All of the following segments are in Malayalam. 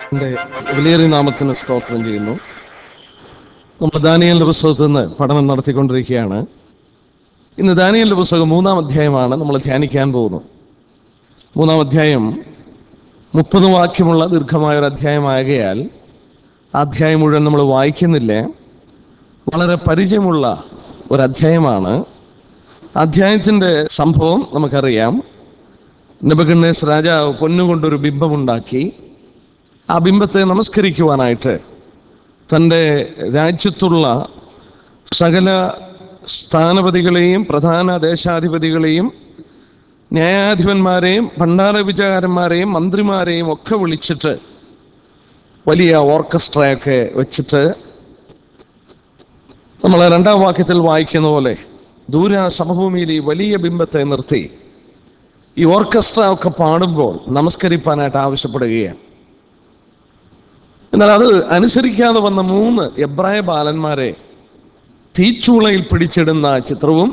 എൻ്റെ വിലയേറിയ നാമത്തിന് സ്തോത്രം ചെയ്യുന്നു നമ്മൾ ദാനിയലിൻ്റെ പുസ്തകത്തിൽ നിന്ന് പഠനം നടത്തിക്കൊണ്ടിരിക്കുകയാണ് ഇന്ന് ദാനിയലിൻ്റെ പുസ്തകം മൂന്നാം അധ്യായമാണ് നമ്മൾ ധ്യാനിക്കാൻ പോകുന്നത് മൂന്നാം അധ്യായം മുപ്പത് വാക്യമുള്ള ദീർഘമായ ഒരു അധ്യായമാകയാൽ ആ അധ്യായം മുഴുവൻ നമ്മൾ വായിക്കുന്നില്ല വളരെ പരിചയമുള്ള ഒരു അധ്യായമാണ് അധ്യായത്തിൻ്റെ സംഭവം നമുക്കറിയാം നബകണ്ണേസ് രാജാവ് പൊന്നുകൊണ്ടൊരു ബിംബമുണ്ടാക്കി ആ ബിംബത്തെ നമസ്കരിക്കുവാനായിട്ട് തൻ്റെ രാജ്യത്തുള്ള സകല സ്ഥാനപതികളെയും പ്രധാന ദേശാധിപതികളെയും ന്യായാധിപന്മാരെയും ഭണ്ഡാര വിചാരന്മാരെയും മന്ത്രിമാരെയും ഒക്കെ വിളിച്ചിട്ട് വലിയ ഓർക്കസ്ട്രയൊക്കെ വെച്ചിട്ട് നമ്മൾ രണ്ടാം വാക്യത്തിൽ വായിക്കുന്ന പോലെ ദൂര സമഭൂമിയിൽ ഈ വലിയ ബിംബത്തെ നിർത്തി ഈ ഓർക്കസ്ട്ര ഒക്കെ പാടുമ്പോൾ നമസ്കരിപ്പാനായിട്ട് ആവശ്യപ്പെടുകയാണ് എന്നാൽ അത് അനുസരിക്കാതെ വന്ന മൂന്ന് എബ്രായ ബാലന്മാരെ തീച്ചൂളയിൽ പിടിച്ചിടുന്ന ചിത്രവും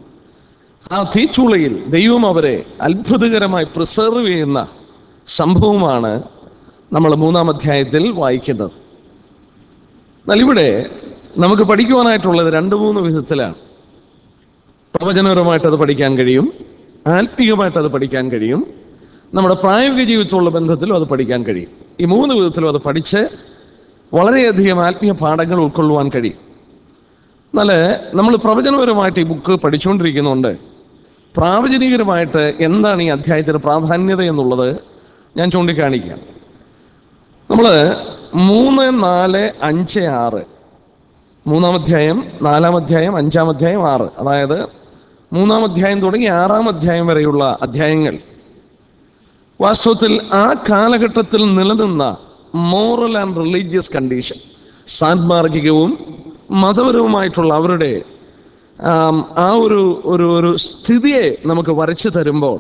ആ തീച്ചൂളയിൽ ദൈവം അവരെ അത്ഭുതകരമായി പ്രിസർവ് ചെയ്യുന്ന സംഭവമാണ് നമ്മൾ മൂന്നാം അധ്യായത്തിൽ വായിക്കുന്നത് എന്നാൽ ഇവിടെ നമുക്ക് പഠിക്കുവാനായിട്ടുള്ളത് രണ്ട് മൂന്ന് വിധത്തിലാണ് പ്രവചനപരമായിട്ട് അത് പഠിക്കാൻ കഴിയും ആത്മീയമായിട്ട് അത് പഠിക്കാൻ കഴിയും നമ്മുടെ പ്രായോഗിക ജീവിതത്തിലുള്ള ബന്ധത്തിലും അത് പഠിക്കാൻ കഴിയും ഈ മൂന്ന് വിധത്തിലും അത് പഠിച്ച് വളരെയധികം ആത്മീയ പാഠങ്ങൾ ഉൾക്കൊള്ളുവാൻ കഴിയും എന്നാൽ നമ്മൾ പ്രവചനപരമായിട്ട് ഈ ബുക്ക് പഠിച്ചുകൊണ്ടിരിക്കുന്നുണ്ട് പ്രാവചനികരമായിട്ട് എന്താണ് ഈ അധ്യായത്തിന് പ്രാധാന്യത എന്നുള്ളത് ഞാൻ ചൂണ്ടിക്കാണിക്കാം നമ്മൾ മൂന്ന് നാല് അഞ്ച് ആറ് മൂന്നാം അധ്യായം നാലാം അധ്യായം അഞ്ചാം അധ്യായം ആറ് അതായത് മൂന്നാം അധ്യായം തുടങ്ങി ആറാം അധ്യായം വരെയുള്ള അധ്യായങ്ങൾ വാസ്തവത്തിൽ ആ കാലഘട്ടത്തിൽ നിലനിന്ന മോറൽ ആൻഡ് റിലീജിയസ് കണ്ടീഷൻ സാൻമാർഗികവും മതപരവുമായിട്ടുള്ള അവരുടെ ആം, ആ ഒരു ഒരു ഒരു സ്ഥിതിയെ നമുക്ക് വരച്ചു തരുമ്പോൾ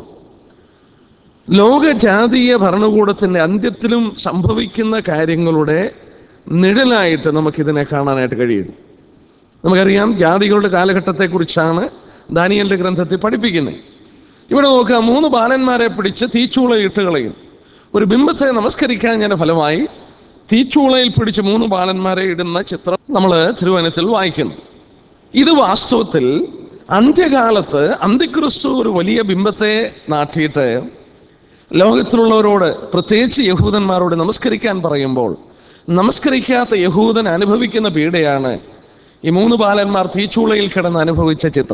ലോക ജാതീയ ഭരണകൂടത്തിൻ്റെ അന്ത്യത്തിലും സംഭവിക്കുന്ന കാര്യങ്ങളുടെ നിഴലായിട്ട് നമുക്കിതിനെ കാണാനായിട്ട് കഴിയുന്നു നമുക്കറിയാം ജാതികളുടെ കാലഘട്ടത്തെക്കുറിച്ചാണ് ദാനിയലിന്റെ ഗ്രന്ഥത്തിൽ പഠിപ്പിക്കുന്നത് ഇവിടെ നോക്കുക മൂന്ന് ബാലന്മാരെ പിടിച്ച് തീച്ചൂളയിട്ട് കളയും ഒരു ബിംബത്തെ നമസ്കരിക്കാൻ ഞാൻ ഫലമായി തീച്ചൂളയിൽ പിടിച്ച് മൂന്ന് ബാലന്മാരെ ഇടുന്ന ചിത്രം നമ്മൾ തിരുവനന്തപുരത്തിൽ വായിക്കുന്നു ഇത് വാസ്തവത്തിൽ അന്ത്യകാലത്ത് അന്ത്യക്രിസ്തു ഒരു വലിയ ബിംബത്തെ നാട്ടിയിട്ട് ലോകത്തിലുള്ളവരോട് പ്രത്യേകിച്ച് യഹൂദന്മാരോട് നമസ്കരിക്കാൻ പറയുമ്പോൾ നമസ്കരിക്കാത്ത യഹൂദൻ അനുഭവിക്കുന്ന പീഡയാണ് ഈ മൂന്ന് ബാലന്മാർ തീച്ചൂളയിൽ കിടന്ന് അനുഭവിച്ച ചിത്രം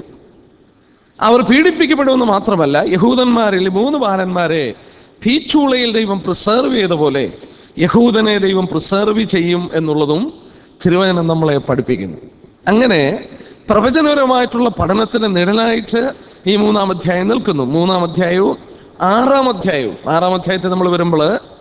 അവർ പീഡിപ്പിക്കപ്പെടുമെന്ന് മാത്രമല്ല യഹൂദന്മാരിൽ ഈ മൂന്ന് ബാലന്മാരെ തീച്ചൂളയിൽ ദൈവം പ്രിസർവ് ചെയ്ത പോലെ യഹൂദനെ ദൈവം പ്രിസർവ് ചെയ്യും എന്നുള്ളതും തിരുവചനം നമ്മളെ പഠിപ്പിക്കുന്നു അങ്ങനെ പ്രവചനപരമായിട്ടുള്ള പഠനത്തിന് നിഴലായിട്ട് ഈ മൂന്നാം അധ്യായം നിൽക്കുന്നു മൂന്നാം അധ്യായവും ആറാം അധ്യായവും ആറാം അധ്യായത്തിൽ നമ്മൾ വരുമ്പോൾ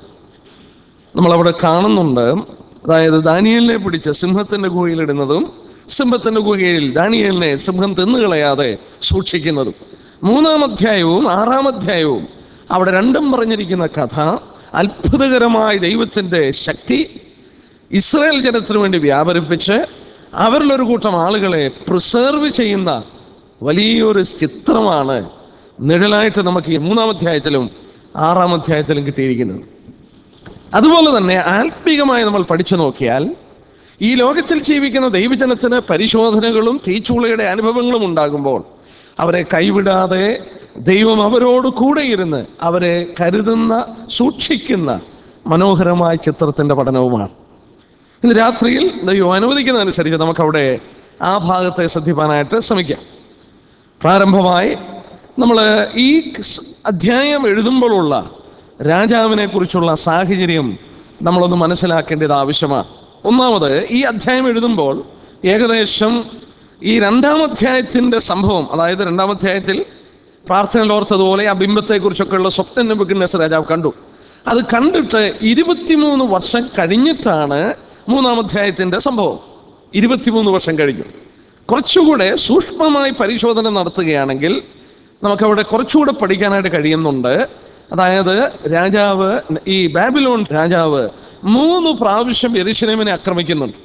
നമ്മളവിടെ കാണുന്നുണ്ട് അതായത് ദാനിയലിനെ പിടിച്ച് സിംഹത്തിന്റെ ഗുഹയിലിടുന്നതും സിംഹത്തിന്റെ ഗുഹയിൽ ദാനിയലിനെ സിംഹം തിന്നുകളയാതെ സൂക്ഷിക്കുന്നതും മൂന്നാം അധ്യായവും ആറാം അധ്യായവും അവിടെ രണ്ടും പറഞ്ഞിരിക്കുന്ന കഥ അത്ഭുതകരമായ ദൈവത്തിൻ്റെ ശക്തി ഇസ്രായേൽ ജനത്തിനു വേണ്ടി വ്യാപരിപ്പിച്ച് അവരിലൊരു കൂട്ടം ആളുകളെ പ്രിസർവ് ചെയ്യുന്ന വലിയൊരു ചിത്രമാണ് നിഴലായിട്ട് നമുക്ക് ഈ മൂന്നാം അധ്യായത്തിലും ആറാം അധ്യായത്തിലും കിട്ടിയിരിക്കുന്നത് അതുപോലെ തന്നെ ആത്മീകമായി നമ്മൾ പഠിച്ചു നോക്കിയാൽ ഈ ലോകത്തിൽ ജീവിക്കുന്ന ദൈവജനത്തിന് പരിശോധനകളും തീച്ചൂളയുടെ അനുഭവങ്ങളും ഉണ്ടാകുമ്പോൾ അവരെ കൈവിടാതെ ദൈവം അവരോട് കൂടെ ഇരുന്ന് അവരെ കരുതുന്ന സൂക്ഷിക്കുന്ന മനോഹരമായ ചിത്രത്തിൻ്റെ പഠനവുമാണ് ഇന്ന് രാത്രിയിൽ ദൈവം അനുവദിക്കുന്നതനുസരിച്ച് നമുക്കവിടെ ആ ഭാഗത്തെ ശ്രദ്ധിപ്പാനായിട്ട് ശ്രമിക്കാം പ്രാരംഭമായി നമ്മൾ ഈ സ് അധ്യായം എഴുതുമ്പോഴുള്ള രാജാവിനെ കുറിച്ചുള്ള സാഹചര്യം നമ്മളൊന്ന് മനസ്സിലാക്കേണ്ടത് ആവശ്യമാണ് ഒന്നാമത് ഈ അധ്യായം എഴുതുമ്പോൾ ഏകദേശം ഈ രണ്ടാം അധ്യായത്തിൻ്റെ സംഭവം അതായത് രണ്ടാം അധ്യായത്തിൽ പ്രാർത്ഥനയിൽ ഓർത്തതുപോലെ ആ ബിംബത്തെക്കുറിച്ചൊക്കെയുള്ള സ്വപ്നം നബുക്കിന്നസ് രാജാവ് കണ്ടു അത് കണ്ടിട്ട് ഇരുപത്തിമൂന്ന് വർഷം കഴിഞ്ഞിട്ടാണ് മൂന്നാം അധ്യായത്തിൻ്റെ സംഭവം ഇരുപത്തിമൂന്ന് വർഷം കഴിഞ്ഞു കുറച്ചുകൂടെ സൂക്ഷ്മമായി പരിശോധന നടത്തുകയാണെങ്കിൽ നമുക്കവിടെ കുറച്ചുകൂടെ പഠിക്കാനായിട്ട് കഴിയുന്നുണ്ട് അതായത് രാജാവ് ഈ ബാബിലോൺ രാജാവ് മൂന്ന് പ്രാവശ്യം എരിശിലേമിനെ ആക്രമിക്കുന്നുണ്ട്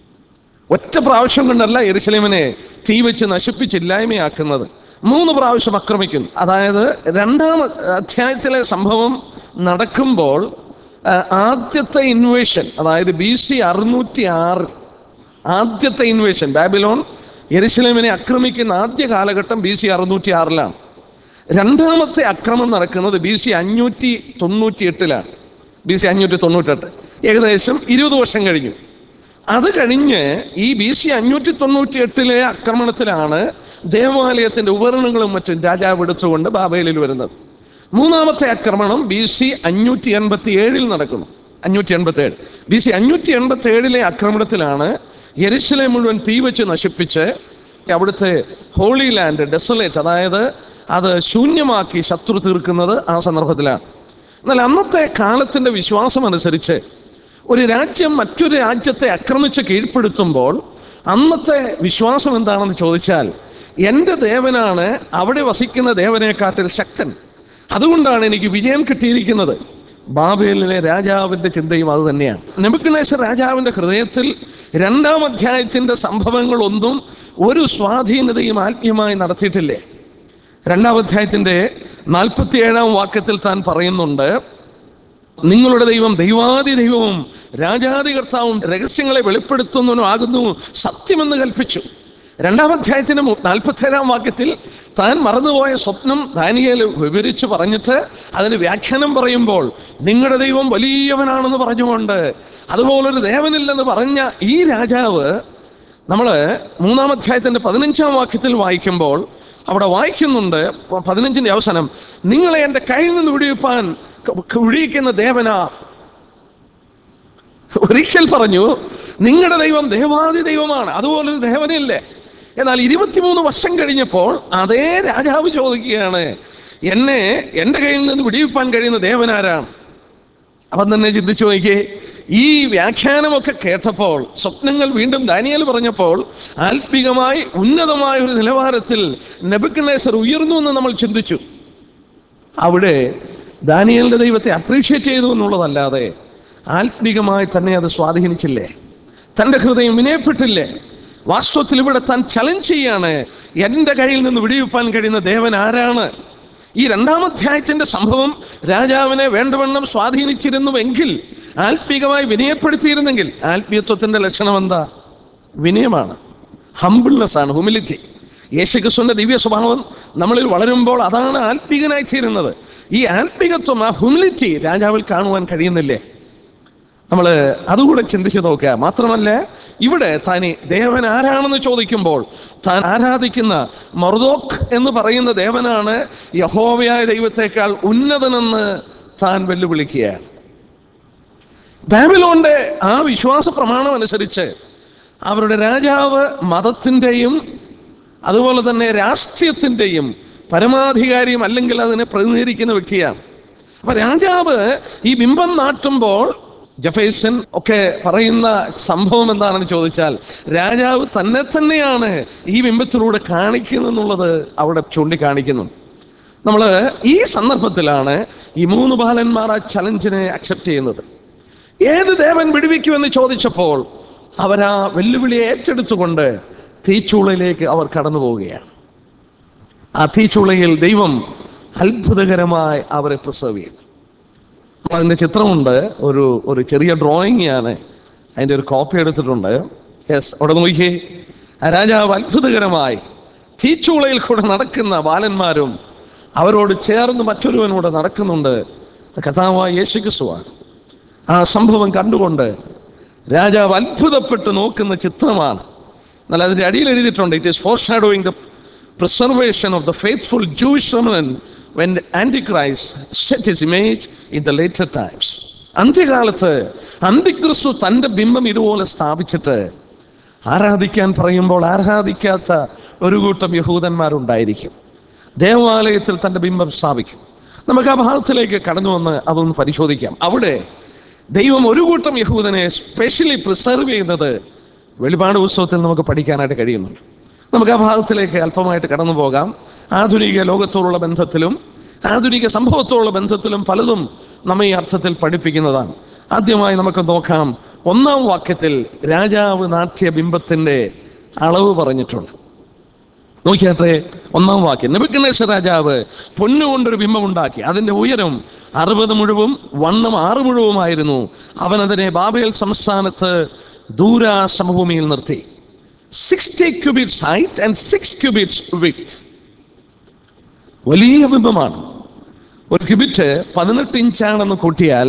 ഒറ്റ പ്രാവശ്യം കൊണ്ടല്ല എരുസലേമിനെ തീ വെച്ച് നശിപ്പിച്ചില്ലായ്മയാക്കുന്നത് മൂന്ന് പ്രാവശ്യം ആക്രമിക്കുന്നു അതായത് രണ്ടാം അധ്യായത്തിലെ സംഭവം നടക്കുമ്പോൾ ആ, ആദ്യത്തെ ഇൻവേഷൻ അതായത് ബി സി അറുന്നൂറ്റി ആറ് ആദ്യത്തെ ഇൻവേഷൻ ബാബിലോൺ യെരുശലേമിനെ ആക്രമിക്കുന്ന ആദ്യ കാലഘട്ടം ബി സി അറുന്നൂറ്റി ആറിലാണ് രണ്ടാമത്തെ അക്രമം നടക്കുന്നത് ബി സി അഞ്ഞൂറ്റി തൊണ്ണൂറ്റി എട്ടിലാണ് ബി സി അഞ്ഞൂറ്റി തൊണ്ണൂറ്റെട്ട് ഏകദേശം ഇരുപത് വർഷം കഴിഞ്ഞു അത് കഴിഞ്ഞ് ഈ ബി സി അഞ്ഞൂറ്റി തൊണ്ണൂറ്റി എട്ടിലെ ആക്രമണത്തിലാണ് ദേവാലയത്തിന്റെ ഉപകരണങ്ങളും മറ്റും രാജാവ് എടുത്തുകൊണ്ട് ബാബേലിൽ വരുന്നത് മൂന്നാമത്തെ ആക്രമണം ബി സി അഞ്ഞൂറ്റി എൺപത്തി ഏഴിൽ നടക്കുന്നു അഞ്ഞൂറ്റി എൺപത്തി ഏഴ് ബി സി അഞ്ഞൂറ്റി എൺപത്തി ഏഴിലെ ആക്രമണത്തിലാണ് യെരുശലേം മുഴുവൻ തീ വെച്ച് നശിപ്പിച്ച് അവിടുത്തെ ഹോളി ലാൻഡ് ഡെസൊലേറ്റ് അതായത് അത് ശൂന്യമാക്കി ശത്രു തീർക്കുന്നത് ആ സന്ദർഭത്തിലാണ് എന്നാൽ അന്നത്തെ കാലത്തിന്റെ വിശ്വാസം അനുസരിച്ച് ഒരു രാജ്യം മറ്റൊരു രാജ്യത്തെ ആക്രമിച്ച് കീഴ്പ്പെടുത്തുമ്പോൾ അന്നത്തെ വിശ്വാസം എന്താണെന്ന് ചോദിച്ചാൽ എൻ്റെ ദേവനാണ് അവിടെ വസിക്കുന്ന ദേവനെക്കാട്ടിൽ ശക്തൻ അതുകൊണ്ടാണ് എനിക്ക് വിജയം കിട്ടിയിരിക്കുന്നത് ബാബേലിലെ രാജാവിന്റെ ചിന്തയും അത് തന്നെയാണ് നെബുക്കണേശ്വർ രാജാവിന്റെ ഹൃദയത്തിൽ രണ്ടാം അധ്യായത്തിന്റെ സംഭവങ്ങളൊന്നും ഒരു സ്വാധീനതയും ആത്മീയമായി നടത്തിയിട്ടില്ലേ രണ്ടാം അധ്യായത്തിന്റെ നാൽപ്പത്തി ഏഴാം വാക്യത്തിൽ താൻ പറയുന്നുണ്ട് നിങ്ങളുടെ ദൈവം ദൈവാദി ദൈവവും രാജാതി കർത്താവും രഹസ്യങ്ങളെ വെളിപ്പെടുത്തുന്നവനും ആകുന്നു സത്യമെന്ന് കൽപ്പിച്ചു രണ്ടാം അധ്യായത്തിന്റെ നാൽപ്പത്തേഴാം വാക്യത്തിൽ താൻ മറന്നുപോയ സ്വപ്നം ദാനിയേൽ വിവരിച്ചു പറഞ്ഞിട്ട് അതിന് വ്യാഖ്യാനം പറയുമ്പോൾ നിങ്ങളുടെ ദൈവം വലിയവനാണെന്ന് പറഞ്ഞുകൊണ്ട് അതുപോലൊരു ദേവനില്ലെന്ന് പറഞ്ഞ ഈ രാജാവ് നമ്മൾ മൂന്നാം അധ്യായത്തിന്റെ പതിനഞ്ചാം വാക്യത്തിൽ വായിക്കുമ്പോൾ അവിടെ വായിക്കുന്നുണ്ട് പതിനഞ്ചിന്റെ അവസാനം നിങ്ങളെ എൻ്റെ കയ്യിൽ നിന്ന് വിടിവിപ്പാൻ വിടിയിക്കുന്ന ദേവനാ ഒരിക്കൽ പറഞ്ഞു നിങ്ങളുടെ ദൈവം ദേവാദി ദൈവമാണ് അതുപോലൊരു ദേവനില്ലേ എന്നാൽ ഇരുപത്തിമൂന്ന് വർഷം കഴിഞ്ഞപ്പോൾ അതേ രാജാവ് ചോദിക്കുകയാണ് എന്നെ എൻ്റെ കയ്യിൽ നിന്ന് വിടിവിപ്പാൻ കഴിയുന്ന ദേവനാരാണ് അവൻ തന്നെ ചിന്തിച്ചു നോക്കിയേ ഈ വ്യാഖ്യാനമൊക്കെ കേട്ടപ്പോൾ സ്വപ്നങ്ങൾ വീണ്ടും ദാനിയൽ പറഞ്ഞപ്പോൾ ആത്മികമായി ഉന്നതമായ ഒരു നിലവാരത്തിൽ നെബുക്കണേസർ ഉയർന്നു എന്ന് നമ്മൾ ചിന്തിച്ചു അവിടെ ദാനിയലിന്റെ ദൈവത്തെ അപ്രീഷിയേറ്റ് ചെയ്തു എന്നുള്ളതല്ലാതെ ആത്മികമായി തന്നെ അത് സ്വാധീനിച്ചില്ലേ തൻ്റെ ഹൃദയം വിനയപ്പെട്ടില്ലേ വാസ്തവത്തിൽ ഇവിടെ താൻ ചലഞ്ച് ചെയ്യാണ് എൻ്റെ കയ്യിൽ നിന്ന് വിടിവിപ്പാൻ കഴിയുന്ന ദേവൻ ആരാണ് ഈ രണ്ടാം അധ്യായത്തിന്റെ സംഭവം രാജാവിനെ വേണ്ടവണ്ണം സ്വാധീനിച്ചിരുന്നുവെങ്കിൽ ആത്മീകമായി വിനയപ്പെടുത്തിയിരുന്നെങ്കിൽ ആത്മീയത്വത്തിന്റെ ലക്ഷണം എന്താ വിനയമാണ് ഹംബിൾനെസ് ആണ് ഹ്യൂമിലിറ്റി യേശുക്രിസ്തുവിന്റെ ദിവ്യ സ്വഭാവം നമ്മളിൽ വളരുമ്പോൾ അതാണ് ആത്മീകനായി തീരുന്നത് ഈ ആത്മീകത്വം ആ ഹ്യൂമിലിറ്റി രാജാവിൽ കാണുവാൻ കഴിയുന്നില്ലേ നമ്മൾ അതുകൂടെ ചിന്തിച്ചു നോക്കുക മാത്രമല്ല ഇവിടെ താൻ ദേവൻ ആരാണെന്ന് ചോദിക്കുമ്പോൾ താൻ ആരാധിക്കുന്ന മറുദോക്ക് എന്ന് പറയുന്ന ദേവനാണ് യഹോവയായ ദൈവത്തെക്കാൾ ഉന്നതനെന്ന് താൻ വെല്ലുവിളിക്കുകയാണ് ബാബിലോന്റെ ആ വിശ്വാസ പ്രമാണം അനുസരിച്ച് അവരുടെ രാജാവ് മതത്തിൻ്റെയും അതുപോലെ തന്നെ രാഷ്ട്രീയത്തിൻ്റെയും പരമാധികാരിയും അല്ലെങ്കിൽ അതിനെ പ്രതിനിധീകരിക്കുന്ന വ്യക്തിയാണ് അപ്പൊ രാജാവ് ഈ ബിംബം നാട്ടുമ്പോൾ ജഫേസൻ ഒക്കെ പറയുന്ന സംഭവം എന്താണെന്ന് ചോദിച്ചാൽ രാജാവ് തന്നെ തന്നെയാണ് ഈ ബിംബത്തിലൂടെ കാണിക്കുന്നെന്നുള്ളത് അവിടെ ചൂണ്ടിക്കാണിക്കുന്നു നമ്മൾ ഈ സന്ദർഭത്തിലാണ് ഈ മൂന്ന് ബാലന്മാർ ആ ചലഞ്ചിനെ അക്സെപ്റ്റ് ചെയ്യുന്നത് ഏത് ദേവൻ വിടുവിക്കുമെന്ന് ചോദിച്ചപ്പോൾ അവരാ വെല്ലുവിളിയെ ഏറ്റെടുത്തുകൊണ്ട് തീച്ചൂളയിലേക്ക് അവർ കടന്നു പോവുകയാണ് ആ തീച്ചൂളയിൽ ദൈവം അത്ഭുതകരമായി അവരെ പ്രിസർവ് ചെയ്തു അതിൻ്റെ ചിത്രമുണ്ട് ഒരു ഒരു ചെറിയ ഡ്രോയിങ് ആണ് അതിൻ്റെ ഒരു കോപ്പി എടുത്തിട്ടുണ്ട് യെസ് അവിടെ നോക്കിയേ ആ രാജാവ് അത്ഭുതകരമായി തീച്ചൂളയിൽ കൂടെ നടക്കുന്ന ബാലന്മാരും അവരോട് ചേർന്ന് മറ്റൊരുവനൂടെ നടക്കുന്നുണ്ട് അത് കഥാവായ യേശു ക്രിസ്തുവാണ് ആ സംഭവം കണ്ടുകൊണ്ട് രാജാവ് അത്ഭുതപ്പെട്ട് നോക്കുന്ന ചിത്രമാണ് എന്നാൽ അതിൻ്റെ അടിയിൽ എഴുതിയിട്ടുണ്ട് it is foreshadowing the preservation of the faithful Jewish remnant when antichrist set his image in the later times അന്ത്യകാലത്ത് അന്തിക്രിസ്തു തൻ്റെ ബിംബം ഇതുപോലെ സ്ഥാപിച്ചിട്ട് ആരാധിക്കാൻ പറയുമ്പോൾ ആരാധിക്കാത്ത ഒരു കൂട്ടം യഹൂദന്മാരുണ്ടായിരിക്കും ദേവാലയത്തിൽ തൻ്റെ ബിംബം സ്ഥാപിക്കും നമുക്ക് ആ ഭാഗത്തിലേക്ക് കടന്നു വന്ന് അതൊന്ന് പരിശോധിക്കാം അവിടെ ദൈവം ഒരു കൂട്ടം യഹൂദനെ സ്പെഷ്യലി പ്രിസർവ് ചെയ്യുന്നത് വെളിപാട് പുസ്തകത്തിൽ നമുക്ക് പഠിക്കാനായിട്ട് കഴിയുന്നുണ്ട് നമുക്ക് ആ ഭാഗത്തിലേക്ക് അല്പമായിട്ട് കടന്നു പോകാം ആധുനിക ലോകത്തോടുള്ള ബന്ധത്തിലും ആധുനിക സംഭവത്തോടുള്ള ബന്ധത്തിലും പലതും നമ്മെ ഈ അർത്ഥത്തിൽ പഠിപ്പിക്കുന്നതാണ് ആദ്യമായി നമുക്ക് നോക്കാം ഒന്നാം വാക്യത്തിൽ രാജാവ് നാട്യ ബിംബത്തിൻ്റെ അളവ് പറഞ്ഞിട്ടുണ്ട് നോക്കിയാട്ടെ ഒന്നാം വാക്യം നെബുക്കനേശ്വര രാജാവ് പൊന്നുകൊണ്ടൊരു ബിംബം ഉണ്ടാക്കി അതിന്റെ ഉയരം അറുപത് മുഴുവും വണ്ണം ആറ് മുഴുവുമായിരുന്നു അവൻ അതിനെ ബാബേൽ സംസ്ഥാനത്ത് ദൂര സമഭൂമിയിൽ നിർത്തി sixty cubits height and six cubits with വലിയ ബിംബമാണ് ഒരു ക്യൂബിറ്റ് പതിനെട്ട് ഇഞ്ചാണെന്ന് കൂട്ടിയാൽ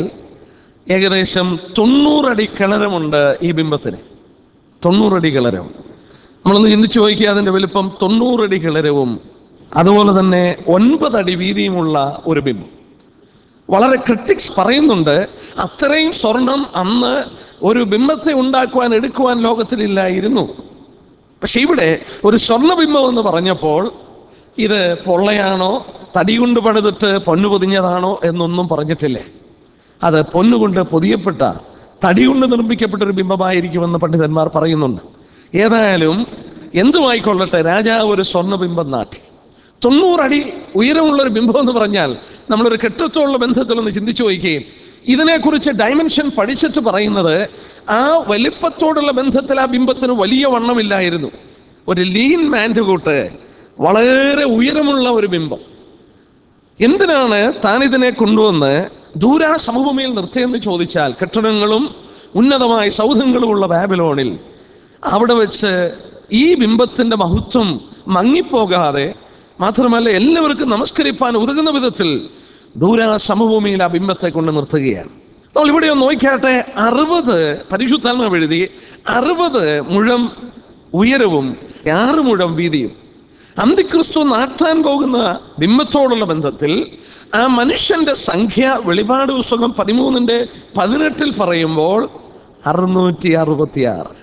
ഏകദേശം തൊണ്ണൂറടി കിളരമുണ്ട് ഈ ബിംബത്തിന് തൊണ്ണൂറടി കിളരം നമ്മളൊന്ന് ചിന്തിച്ചു നോക്കിയാൽ അതിന്റെ വലുപ്പം തൊണ്ണൂറടി കിളരവും അതുപോലെ തന്നെ ഒൻപതടി വീതിയുമുള്ള ഒരു ബിംബം വളരെ ക്രിട്ടിക്സ് പറയുന്നുണ്ട് അത്രയും സ്വർണം അന്ന് ഒരു ബിംബത്തെ ഉണ്ടാക്കുവാൻ എടുക്കുവാൻ ലോകത്തിലില്ലായിരുന്നു പക്ഷെ ഇവിടെ ഒരു സ്വർണ്ണബിംബം എന്ന് പറഞ്ഞപ്പോൾ ഇത് പൊള്ളയാണോ തടി കൊണ്ട് പണിതിട്ട് പൊന്നു പൊതിഞ്ഞതാണോ എന്നൊന്നും പറഞ്ഞിട്ടില്ലേ അത് പൊന്നുകൊണ്ട് പൊതിയപ്പെട്ട തടി കൊണ്ട് നിർമ്മിക്കപ്പെട്ട ഒരു ബിംബമായിരിക്കുമെന്ന് പണ്ഡിതന്മാർ പറയുന്നുണ്ട് ഏതായാലും എന്തുമായിക്കൊള്ളട്ടെ രാജാവ് ഒരു സ്വർണ്ണബിംബം നാട്ടി തൊണ്ണൂറടി ഉയരമുള്ള ഒരു ബിംബം എന്ന് പറഞ്ഞാൽ നമ്മളൊരു കെട്ടിടത്തോടുള്ള ബന്ധത്തിലൊന്ന് ചിന്തിച്ചു നോക്കുകയും ഇതിനെക്കുറിച്ച് ഡയമെൻഷൻ പഠിച്ചിട്ട് പറയുന്നത് ആ വലിപ്പത്തോടുള്ള ബന്ധത്തിൽ ആ ബിംബത്തിന് വലിയ വണ്ണമില്ലായിരുന്നു ഒരു ലീൻ മാൻഡ് കൂട്ട് വളരെ ഉയരമുള്ള ഒരു ബിംബം എന്തിനാണ് താൻ ഇതിനെ കൊണ്ടുവന്ന് ദൂരാ സമഭൂമിയിൽ നിർത്തിയെന്ന് ചോദിച്ചാൽ കെട്ടിടങ്ങളും ഉന്നതമായ സൗധങ്ങളുമുള്ള ബാബിലോണിൽ അവിടെ വെച്ച് ഈ ബിംബത്തിന്റെ മഹത്വം മങ്ങിപ്പോകാതെ മാത്രമല്ല എല്ലാവർക്കും നമസ്കരിപ്പാൻ ഉതകുന്ന വിധത്തിൽ ദൂരാ സമഭൂമിയിൽ ആ ബിംബത്തെ കൊണ്ട് നിർത്തുകയാണ് നമ്മൾ ഇവിടെ ഒന്ന് നോക്കിയാട്ടെ അറുപത് പരിശുദ്ധാത്മ എഴുതി അറുപത് മുഴം ഉയരവും ആറ് മുഴം വീതിയും അന്തിക്രിസ്തു നാട്ടാൻ പോകുന്ന ബിംബത്തോടുള്ള ബന്ധത്തിൽ ആ മനുഷ്യന്റെ സംഖ്യ വെളിപാട് പുസ്തകം പതിമൂന്നിന്റെ പതിനെട്ടിൽ പറയുമ്പോൾ അറുന്നൂറ്റി അറുപത്തി ആറ്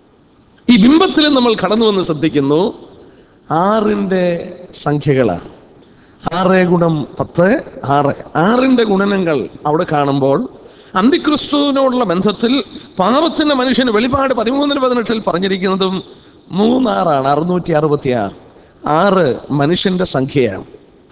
ഈ ബിംബത്തിൽ നമ്മൾ കടന്നു വന്ന് ശ്രദ്ധിക്കുന്നു ആറിൻ്റെ സംഖ്യകളാണ് ആറ് ഗുണം പത്ത് ആറ് ആറിൻ്റെ ഗുണനങ്ങൾ അവിടെ കാണുമ്പോൾ അന്തിക്രിസ്തുവിനോടുള്ള ബന്ധത്തിൽ പാപത്തിന്റെ മനുഷ്യന് വെളിപാട് പതിമൂന്നിന് പതിനെട്ടിൽ പറഞ്ഞിരിക്കുന്നതും മൂന്നാറാണ് അറുന്നൂറ്റി അറുപത്തി ആറ് ആറ് മനുഷ്യന്റെ സംഖ്യയാണ്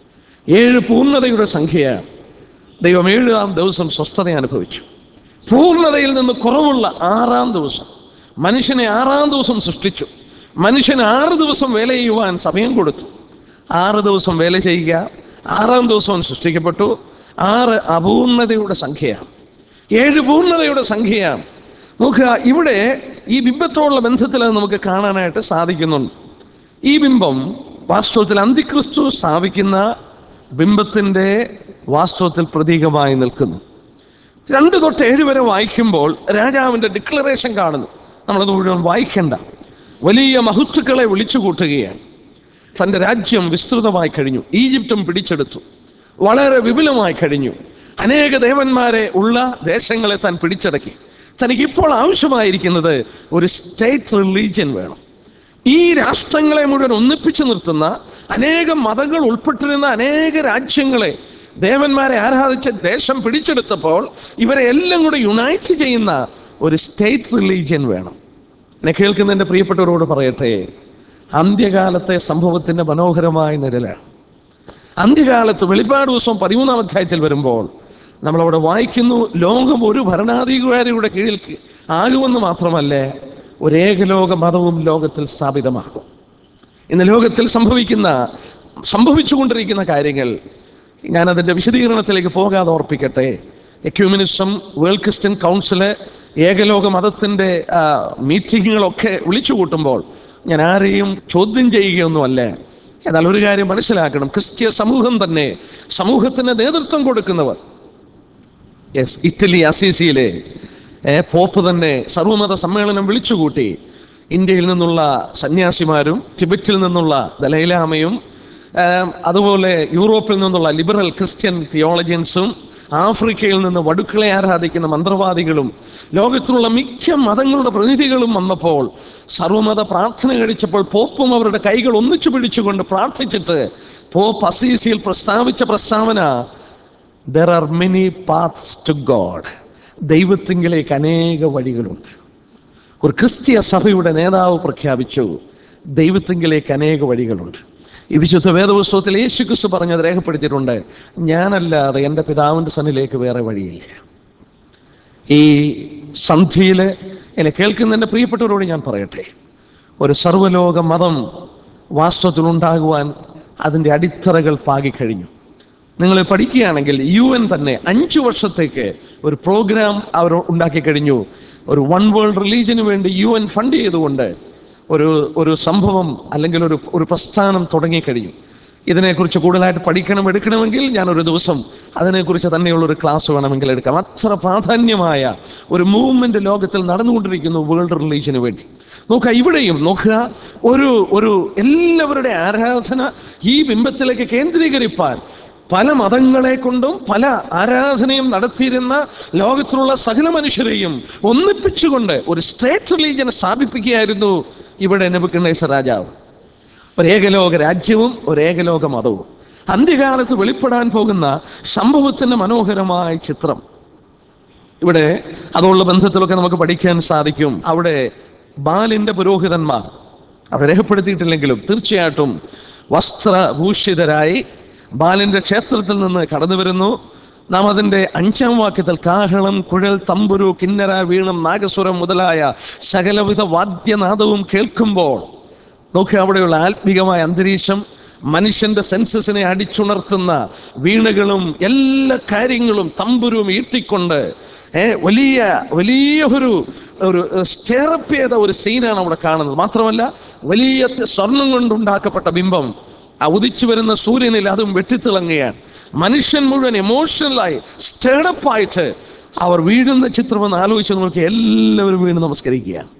ഏഴ് പൂർണ്ണതയുടെ സംഖ്യയാണ് ദൈവം ഏഴാം ദിവസം സ്വസ്ഥത അനുഭവിച്ചു പൂർണ്ണതയിൽ നിന്ന് കുറവുള്ള ആറാം ദിവസം മനുഷ്യനെ ആറാം ദിവസം സൃഷ്ടിച്ചു മനുഷ്യന് ആറ് ദിവസം വേല ചെയ്യുവാൻ സമയം കൊടുത്തു ആറ് ദിവസം വേല ചെയ്യുക ആറാം ദിവസം സൃഷ്ടിക്കപ്പെട്ടു ആറ് അപൂർണതയുടെ സംഖ്യയാണ് ഏഴ് പൂർണ്ണതയുടെ സംഖ്യയാണ് നോക്കുക ഇവിടെ ഈ ബിംബത്തോടുള്ള ബന്ധത്തിൽ അത് നമുക്ക് കാണാനായിട്ട് സാധിക്കുന്നുണ്ട് ഈ ബിംബം വാസ്തവത്തിൽ അന്തിക്രിസ്തു സ്ഥാപിക്കുന്ന ബിംബത്തിൻ്റെ വാസ്തവത്തിൽ പ്രതീകമായി നിൽക്കുന്നു രണ്ട് തൊട്ട് ഏഴ് വരെ വായിക്കുമ്പോൾ രാജാവിൻ്റെ ഡിക്ലറേഷൻ കാണുന്നു നമ്മളത് മുഴുവൻ വായിക്കണ്ട വലിയ മഹത്തുക്കളെ വിളിച്ചു കൂട്ടുകയാണ് തൻ്റെ രാജ്യം വിസ്തൃതമായി കഴിഞ്ഞു ഈജിപ്തും പിടിച്ചെടുത്തു വളരെ വിപുലമായി കഴിഞ്ഞു അനേക ദേവന്മാരെ ഉള്ള ദേശങ്ങളെ താൻ പിടിച്ചടക്കി തനിക്ക് ഇപ്പോൾ ആവശ്യമായിരിക്കുന്നത് ഒരു സ്റ്റേറ്റ് റിലീജിയൻ വേണം ഈ രാഷ്ട്രങ്ങളെ മുഴുവൻ ഒന്നിപ്പിച്ചു നിർത്തുന്ന അനേകം മതങ്ങൾ ഉൾപ്പെട്ടിരുന്ന അനേക രാജ്യങ്ങളെ ദേവന്മാരെ ആരാധിച്ച ദേശം പിടിച്ചെടുത്തപ്പോൾ ഇവരെ എല്ലാം കൂടെ യുണൈറ്റ് ചെയ്യുന്ന ഒരു സ്റ്റേറ്റ് റിലീജിയൻ വേണം എന്നെ കേൾക്കുന്ന എൻ്റെ പ്രിയപ്പെട്ടവരോട് പറയട്ടെ അന്ത്യകാലത്തെ സംഭവത്തിൻ്റെ മനോഹരമായ നിഴലാണ് അന്ത്യകാലത്ത് വെളിപ്പാട് ദിവസം പതിമൂന്നാം അധ്യായത്തിൽ വരുമ്പോൾ നമ്മളവിടെ വായിക്കുന്നു ലോകം ഒരു ഭരണാധികാരിയുടെ കീഴിൽ ആകുമെന്ന് മാത്രമല്ലേ ഒരേകലോക മതവും ലോകത്തിൽ സ്ഥാപിതമാകും ഇന്ന് ലോകത്തിൽ സംഭവിക്കുന്ന സംഭവിച്ചുകൊണ്ടിരിക്കുന്ന കാര്യങ്ങൾ ഞാൻ അതിൻ്റെ വിശദീകരണത്തിലേക്ക് പോകാതെ ഓർപ്പിക്കട്ടെ എക്യൂമിനിസം വേൾഡ് ക്രിസ്ത്യൻ കൗൺസില് ഏകലോക മതത്തിൻ്റെ മീറ്റിങ്ങുകളൊക്കെ വിളിച്ചു കൂട്ടുമ്പോൾ ഞാൻ ആരെയും ചോദ്യം ചെയ്യുകയൊന്നുമല്ല എന്നാൽ ഒരു കാര്യം മനസ്സിലാക്കണം ക്രിസ്ത്യ സമൂഹം തന്നെ സമൂഹത്തിന് നേതൃത്വം കൊടുക്കുന്നവർ യെസ് ഇറ്റലി അസീസിയിലെ ഏ, പോപ്പ് തന്നെ സർവമത സമ്മേളനം വിളിച്ചുകൂട്ടി ഇന്ത്യയിൽ നിന്നുള്ള സന്യാസിമാരും ടിബറ്റിൽ നിന്നുള്ള ദലൈലാമയും ഏ, അതുപോലെ യൂറോപ്പിൽ നിന്നുള്ള ലിബറൽ ക്രിസ്ത്യൻ തിയോളജിയൻസും ആഫ്രിക്കയിൽ നിന്ന് വടുക്കളെ ആരാധിക്കുന്ന മന്ത്രവാദികളും ലോകത്തിലുള്ള മിക്ക മതങ്ങളുടെ പ്രതിനിധികളും വന്നപ്പോൾ സർവമത പ്രാർത്ഥന കഴിച്ചപ്പോൾ പോപ്പും അവരുടെ കൈകൾ ഒന്നിച്ചു പിടിച്ചുകൊണ്ട് പ്രാർത്ഥിച്ചിട്ട് പോപ്പ് അസീസിയിൽ പ്രസ്താവിച്ച പ്രസ്താവന there are many paths to God ദൈവത്തിങ്കിലേക്ക് അനേക വഴികളുണ്ട് ഒരു ക്രിസ്തീയ സഭയുടെ നേതാവ് പ്രഖ്യാപിച്ചു ദൈവത്തിങ്കിലേക്ക് അനേക വഴികളുണ്ട് ഈ വിശുദ്ധ വേദപുസ്തകത്തിൽ യേശു ക്രിസ്തു പറഞ്ഞത് രേഖപ്പെടുത്തിയിട്ടുണ്ട് ഞാനല്ലാതെ എൻ്റെ പിതാവിൻ്റെ സന്നിലേക്ക് വേറെ വഴിയില്ല ഈ സന്ധിയിൽ എന്നെ കേൾക്കുന്ന എൻ്റെ പ്രിയപ്പെട്ടവരോട് ഞാൻ പറയട്ടെ ഒരു സർവ്വലോക മതം വാസ്തവത്തിലുണ്ടാകുവാൻ അതിൻ്റെ അടിത്തറകൾ പാകിക്കഴിഞ്ഞു നിങ്ങൾ പഠിക്കുകയാണെങ്കിൽ യു എൻ തന്നെ അഞ്ചു വർഷത്തേക്ക് ഒരു പ്രോഗ്രാം അവർ ഉണ്ടാക്കി കഴിഞ്ഞു ഒരു വൺ വേൾഡ് റിലീജിയന് വേണ്ടി യു എൻ ഫണ്ട് ചെയ്തുകൊണ്ട് ഒരു ഒരു സംഭവം അല്ലെങ്കിൽ ഒരു ഒരു പ്രസ്ഥാനം തുടങ്ങിക്കഴിഞ്ഞു ഇതിനെക്കുറിച്ച് കൂടുതലായിട്ട് പഠിക്കണം എടുക്കണമെങ്കിൽ ഞാൻ ഒരു ദിവസം അതിനെക്കുറിച്ച് തന്നെയുള്ള ഒരു ക്ലാസ് വേണമെങ്കിൽ എടുക്കാം അത്ര പ്രാധാന്യമായ ഒരു മൂവ്മെന്റ് ലോകത്തിൽ നടന്നുകൊണ്ടിരിക്കുന്നു വേൾഡ് റിലീജിയന് വേണ്ടി നോക്കുക ഇവിടെയും നോക്കുക ഒരു ഒരു എല്ലാവരുടെ ആരാധന ഈ ബിംബത്തിലേക്ക് കേന്ദ്രീകരിപ്പാൻ പല മതങ്ങളെ കൊണ്ടും പല ആരാധനയും നടത്തിയിരുന്ന ലോകത്തിലുള്ള സകല മനുഷ്യരെയും ഒന്നിപ്പിച്ചുകൊണ്ട് ഒരു സ്റ്റേറ്റ് റിലീജിയൻ സ്ഥാപിപ്പിക്കുകയായിരുന്നു ഇവിടെ നെബുക്കണ്ണേശ്വര രാജാവ് ഒരു ഏകലോക രാജ്യവും ഒരു ഏകലോക മതവും അന്ത്യകാലത്ത് വെളിപ്പെടാൻ പോകുന്ന സംഭവത്തിന്റെ മനോഹരമായ ചിത്രം ഇവിടെ അതുള്ള ബന്ധത്തിലൊക്കെ നമുക്ക് പഠിക്കാൻ സാധിക്കും അവിടെ ബാലിന്റെ പുരോഹിതന്മാർ അവിടെ രേഖപ്പെടുത്തിയിട്ടില്ലെങ്കിലും തീർച്ചയായിട്ടും വസ്ത്രഭൂഷിതരായി ബാലിന്റെ ക്ഷേത്രത്തിൽ നിന്ന് കടന്നു വരുന്നു നാം അതിൻ്റെ അഞ്ചാം വാക്യത്തിൽ കാഹളം കുഴൽ തമ്പുരു കിന്നര വീണം നാഗസ്വരം മുതലായ സകലവിധ വാദ്യനാദവും കേൾക്കുമ്പോൾ നോക്കുക അവിടെയുള്ള ആത്മീകമായ അന്തരീക്ഷം മനുഷ്യന്റെ സെൻസസിനെ അടിച്ചുണർത്തുന്ന വീണകളും എല്ലാ കാര്യങ്ങളും തമ്പുരും ഈട്ടിക്കൊണ്ട് ഏ, വലിയ വലിയ ഒരു ഒരു സ്റ്റേറപ്പ് ചെയ്ത ഒരു സീനാണ് അവിടെ കാണുന്നത് മാത്രമല്ല വലിയ സ്വർണം കൊണ്ടുണ്ടാക്കപ്പെട്ട ബിംബം ആ ഉദിച്ചു വരുന്ന സൂര്യനിൽ അതും വെട്ടിത്തിളങ്ങുകയാണ് മനുഷ്യൻ മുഴുവൻ എമോഷണലായി സ്റ്റേഡപ്പായിട്ട് അവർ വീഴുന്ന ചിത്രമെന്ന് ആലോചിച്ച് നോക്കി എല്ലാവരും വീണ് നമസ്കരിക്കുകയാണ്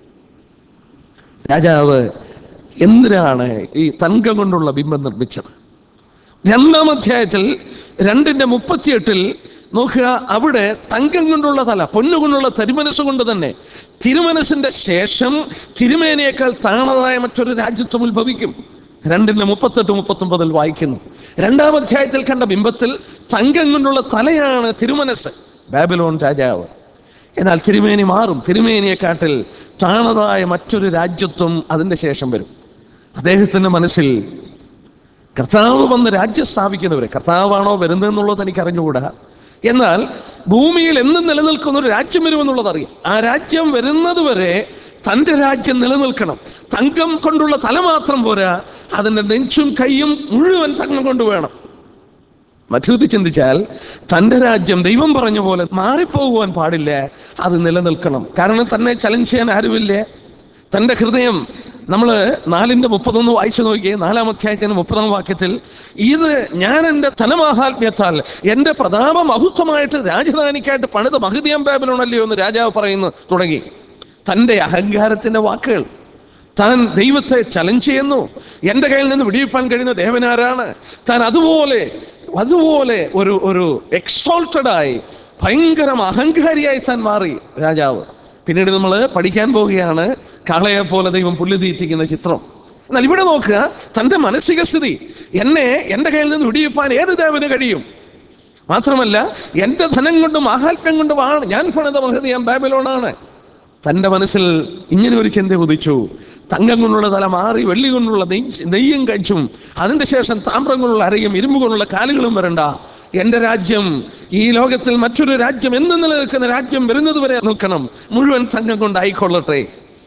രാജാവ് എന്തിനാണ് ഈ തങ്കം കൊണ്ടുള്ള ബിംബം നിർമ്മിച്ചത് രണ്ടാം അധ്യായത്തിൽ രണ്ടിന്റെ മുപ്പത്തിയെട്ടിൽ നോക്കുക അവിടെ തങ്കം കൊണ്ടുള്ള തല പൊന്നുകൊണ്ടുള്ള തിരുമനസ് കൊണ്ട് തന്നെ തിരുമനസിന്റെ ശേഷം തിരുമേനയേക്കാൾ താണതായ മറ്റൊരു രാജ്യത്വം ഉത്ഭവിക്കും രണ്ടിന്റെ മുപ്പത്തെട്ട് മുപ്പത്തൊമ്പതിൽ വായിക്കുന്നു രണ്ടാം അധ്യായത്തിൽ കണ്ട ബിംബത്തിൽ തങ്കം കൊണ്ടുള്ള തലയാണ് തിരുമനസ് ബാബിലോൺ രാജാവ് എന്നാൽ തിരുമേനി മാറും തിരുമേനിയെക്കാട്ടിൽ താണതായ മറ്റൊരു രാജ്യത്വം അതിൻ്റെ ശേഷം വരും അദ്ദേഹത്തിൻ്റെ മനസ്സിൽ കർത്താവ് വന്ന് രാജ്യം സ്ഥാപിക്കുന്നവരെ കർത്താവാണോ വരുന്നതെന്നുള്ളത് എനിക്ക് അറിഞ്ഞുകൂടാ എന്നാൽ ഭൂമിയിൽ എന്നും നിലനിൽക്കുന്ന ഒരു രാജ്യം വരുമെന്നുള്ളത് അറിയാം ആ രാജ്യം വരുന്നത് വരെ തൻ്റെ രാജ്യം നിലനിൽക്കണം തങ്കം കൊണ്ടുള്ള തല മാത്രം പോരാ അതിൻ്റെ നെഞ്ചും കൈയും മുഴുവൻ തങ്കം കൊണ്ട് വേണം മറ്റൊരു ചിന്തിച്ചാൽ തൻ്റെ രാജ്യം ദൈവം പറഞ്ഞ പോലെ മാറിപ്പോകുവാൻ പാടില്ല അത് നിലനിൽക്കണം കാരണം തന്നെ ചലഞ്ച് ചെയ്യാൻ ആരുമില്ലേ തൻ്റെ ഹൃദയം നമ്മൾ നാലിൻ്റെ മുപ്പത്തൊന്ന് വായിച്ചു നോക്കിയേ നാലാം അധ്യായത്തിന് മുപ്പതാം വാക്യത്തിൽ ഇത് ഞാൻ എൻ്റെ ധനമാഹാത്മ്യത്താൽ എൻ്റെ പ്രതാപ മഹത്വമായിട്ട് രാജധാനിക്കായിട്ട് പണിത മഹദിയം ബാബിലോണല്ലയോ എന്ന് രാജാവ് പറയുന്നു തുടങ്ങി തൻ്റെ അഹങ്കാരത്തിൻ്റെ വാക്കുകൾ താൻ ദൈവത്തെ ചലഞ്ച് ചെയ്യുന്നു എൻ്റെ കയ്യിൽ നിന്ന് വിടിയിപ്പാൻ കഴിയുന്ന ദേവനാരാണ് താൻ അതുപോലെ അതുപോലെ ഒരു ഒരു എക്സോൾട്ടഡായി ഭയങ്കരം അഹങ്കാരിയായി താൻ മാറി രാജാവ് പിന്നീട് നമ്മൾ പഠിക്കാൻ പോവുകയാണ് കാളയെ പോലെ ദൈവം പുല്ല് തീറ്റിക്കുന്ന ചിത്രം എന്നാൽ ഇവിടെ നോക്കുക തൻ്റെ മാനസിക സ്ഥിതി എന്നെ എൻ്റെ കയ്യിൽ നിന്ന് വിടിയിപ്പാൻ ഏത് ദേവന് കഴിയും മാത്രമല്ല എൻ്റെ ധനം കൊണ്ടും ആഹാത്മ്യം കൊണ്ടുമാണ് ഞാൻ പണിത മഹതി ഞാൻ ബാബിലോണാണ് തൻ്റെ മനസ്സിൽ ഇങ്ങനെ ഒരു ചിന്ത ഉദിച്ചു തങ്കം കൊണ്ടുള്ള തല മാറി വെള്ളി കൊണ്ടുള്ള നെയ് നെയ്യും കഴിച്ചും അതിൻ്റെ ശേഷം താമ്രം കൊണ്ടുള്ള അരയും ഇരുമ്പ് കൊണ്ടുള്ള കാലുകളും വരണ്ട എൻ്റെ രാജ്യം ഈ ലോകത്തിൽ മറ്റൊരു രാജ്യം എന്ന് നിലനിൽക്കുന്ന രാജ്യം വരുന്നത് വരെ നിൽക്കണം മുഴുവൻ തങ്കം കൊണ്ടായിക്കൊള്ളട്ടെ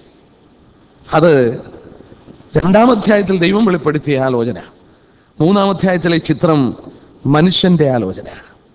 അത് രണ്ടാം അധ്യായത്തിൽ ദൈവം വെളിപ്പെടുത്തിയ ആലോചന മൂന്നാം അധ്യായത്തിലെ ചിത്രം മനുഷ്യന്റെ ആലോചന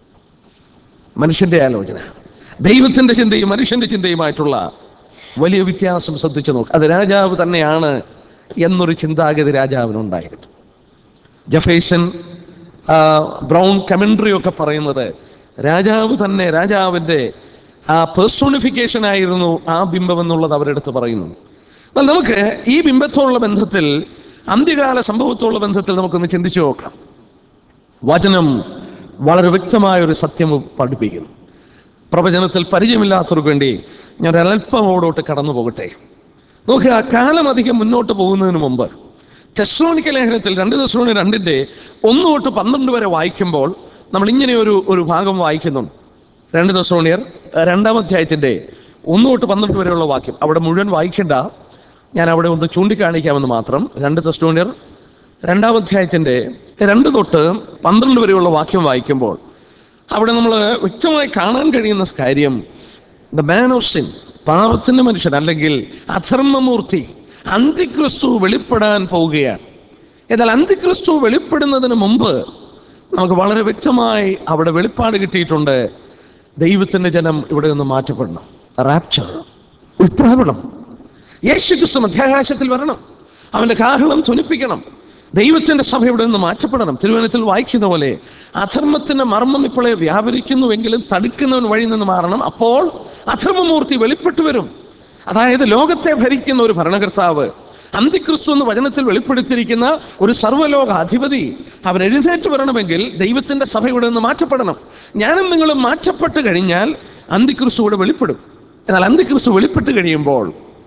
മനുഷ്യന്റെ ആലോചന ദൈവത്തിന്റെ ചിന്തയും മനുഷ്യന്റെ ചിന്തയുമായിട്ടുള്ള വലിയ വ്യത്യാസം ശ്രദ്ധിച്ചു നോക്കുക അത് രാജാവ് തന്നെയാണ് എന്നൊരു ചിന്താഗതി രാജാവിനുണ്ടായിരുന്നു ജഫേസൻ ആ, ബ്രൗൺ കമൻട്രി ഒക്കെ പറയുന്നത് രാജാവ് തന്നെ രാജാവിൻ്റെ ആ പേഴ്സോണിഫിക്കേഷൻ ആയിരുന്നു ആ ബിംബം എന്നുള്ളത് അവരെടുത്ത് പറയുന്നു എന്നാൽ നമുക്ക് ഈ ബിംബത്തോടുള്ള ബന്ധത്തിൽ അന്ത്യകാല സംഭവത്തോടുള്ള ബന്ധത്തിൽ നമുക്കൊന്ന് ചിന്തിച്ചു നോക്കാം വചനം വളരെ വ്യക്തമായ ഒരു സത്യം പഠിപ്പിക്കുന്നു പ്രവചനത്തിൽ പരിചയമില്ലാത്തവർക്ക് വേണ്ടി ഞാൻ ഒരല്പം ഓടോട്ട് കടന്നു പോകട്ടെ നോക്കുക കാലം അധികം മുന്നോട്ട് പോകുന്നതിന് മുമ്പ് ടെസ്ലോണിക്ക ലേഖനത്തിൽ രണ്ട് തെസ്ലോണി രണ്ടിൻ്റെ ഒന്ന് തൊട്ട് പന്ത്രണ്ട് വരെ വായിക്കുമ്പോൾ നമ്മൾ ഇങ്ങനെ ഒരു ഒരു ഭാഗം വായിക്കുന്നുണ്ട് രണ്ട് തെസ്ലോണിയർ രണ്ടാം അധ്യായത്തിൻ്റെ ഒന്ന് തൊട്ട് പന്ത്രണ്ട് വരെയുള്ള വാക്യം അവിടെ മുഴുവൻ വായിക്കേണ്ട ഞാൻ അവിടെ ഒന്ന് ചൂണ്ടിക്കാണിക്കാമെന്ന് മാത്രം രണ്ട് തെസ്ലോണിയർ രണ്ടാം അധ്യായത്തിൻ്റെ രണ്ട് തൊട്ട് പന്ത്രണ്ട് വരെയുള്ള വാക്യം വായിക്കുമ്പോൾ അവിടെ നമ്മൾ വ്യക്തമായി കാണാൻ കഴിയുന്ന കാര്യം ദ മാൻ ഓഫ് സിൻ പാപത്തിന്റെ മനുഷ്യൻ അല്ലെങ്കിൽ അധർമ്മമൂർത്തി അന്തിക്രിസ്തു വെളിപ്പെടാൻ പോവുകയാണ് എന്നാൽ അന്തിക്രിസ്തു വെളിപ്പെടുന്നതിന് മുമ്പ് നമുക്ക് വളരെ വ്യക്തമായി അവിടെ വെളിപ്പാട് കിട്ടിയിട്ടുണ്ട് ദൈവത്തിന്റെ ജനം ഇവിടെ നിന്ന് മാറ്റപ്പെടണം റാപ്ചർ ഉത്പ്രാവണം യേശു ക്രിസ്തു മധ്യാകാശത്തിൽ വരണം അവന്റെ കാഹളം ധ്വനിപ്പിക്കണം ദൈവത്തിന്റെ സഭ ഇവിടെ നിന്ന് മാറ്റപ്പെടണം തിരുവനന്തപുരത്തിൽ വായിക്കുന്ന പോലെ അധർമ്മത്തിന്റെ മർമ്മം ഇപ്പോഴേ വ്യാപരിക്കുന്നുവെങ്കിലും തടുക്കുന്നവൻ വഴി നിന്ന് മാറണം അപ്പോൾ അധർമ്മമൂർത്തി വെളിപ്പെട്ടു വരും അതായത് ലോകത്തെ ഭരിക്കുന്ന ഒരു ഭരണകർത്താവ് അന്തിക്രിസ്തു എന്ന് വചനത്തിൽ വെളിപ്പെടുത്തിയിരിക്കുന്ന ഒരു സർവ്വലോക അധിപതി അവൻ എഴുന്നേറ്റ് വരണമെങ്കിൽ ദൈവത്തിന്റെ സഭ ഇവിടെ നിന്ന് മാറ്റപ്പെടണം ഞാനും നിങ്ങളും മാറ്റപ്പെട്ട് കഴിഞ്ഞാൽ അന്തിക്രിസ്തു ഇവിടെ വെളിപ്പെടും എന്നാൽ അന്തിക്രിസ്തു വെളിപ്പെട്ട് കഴിയുമ്പോൾ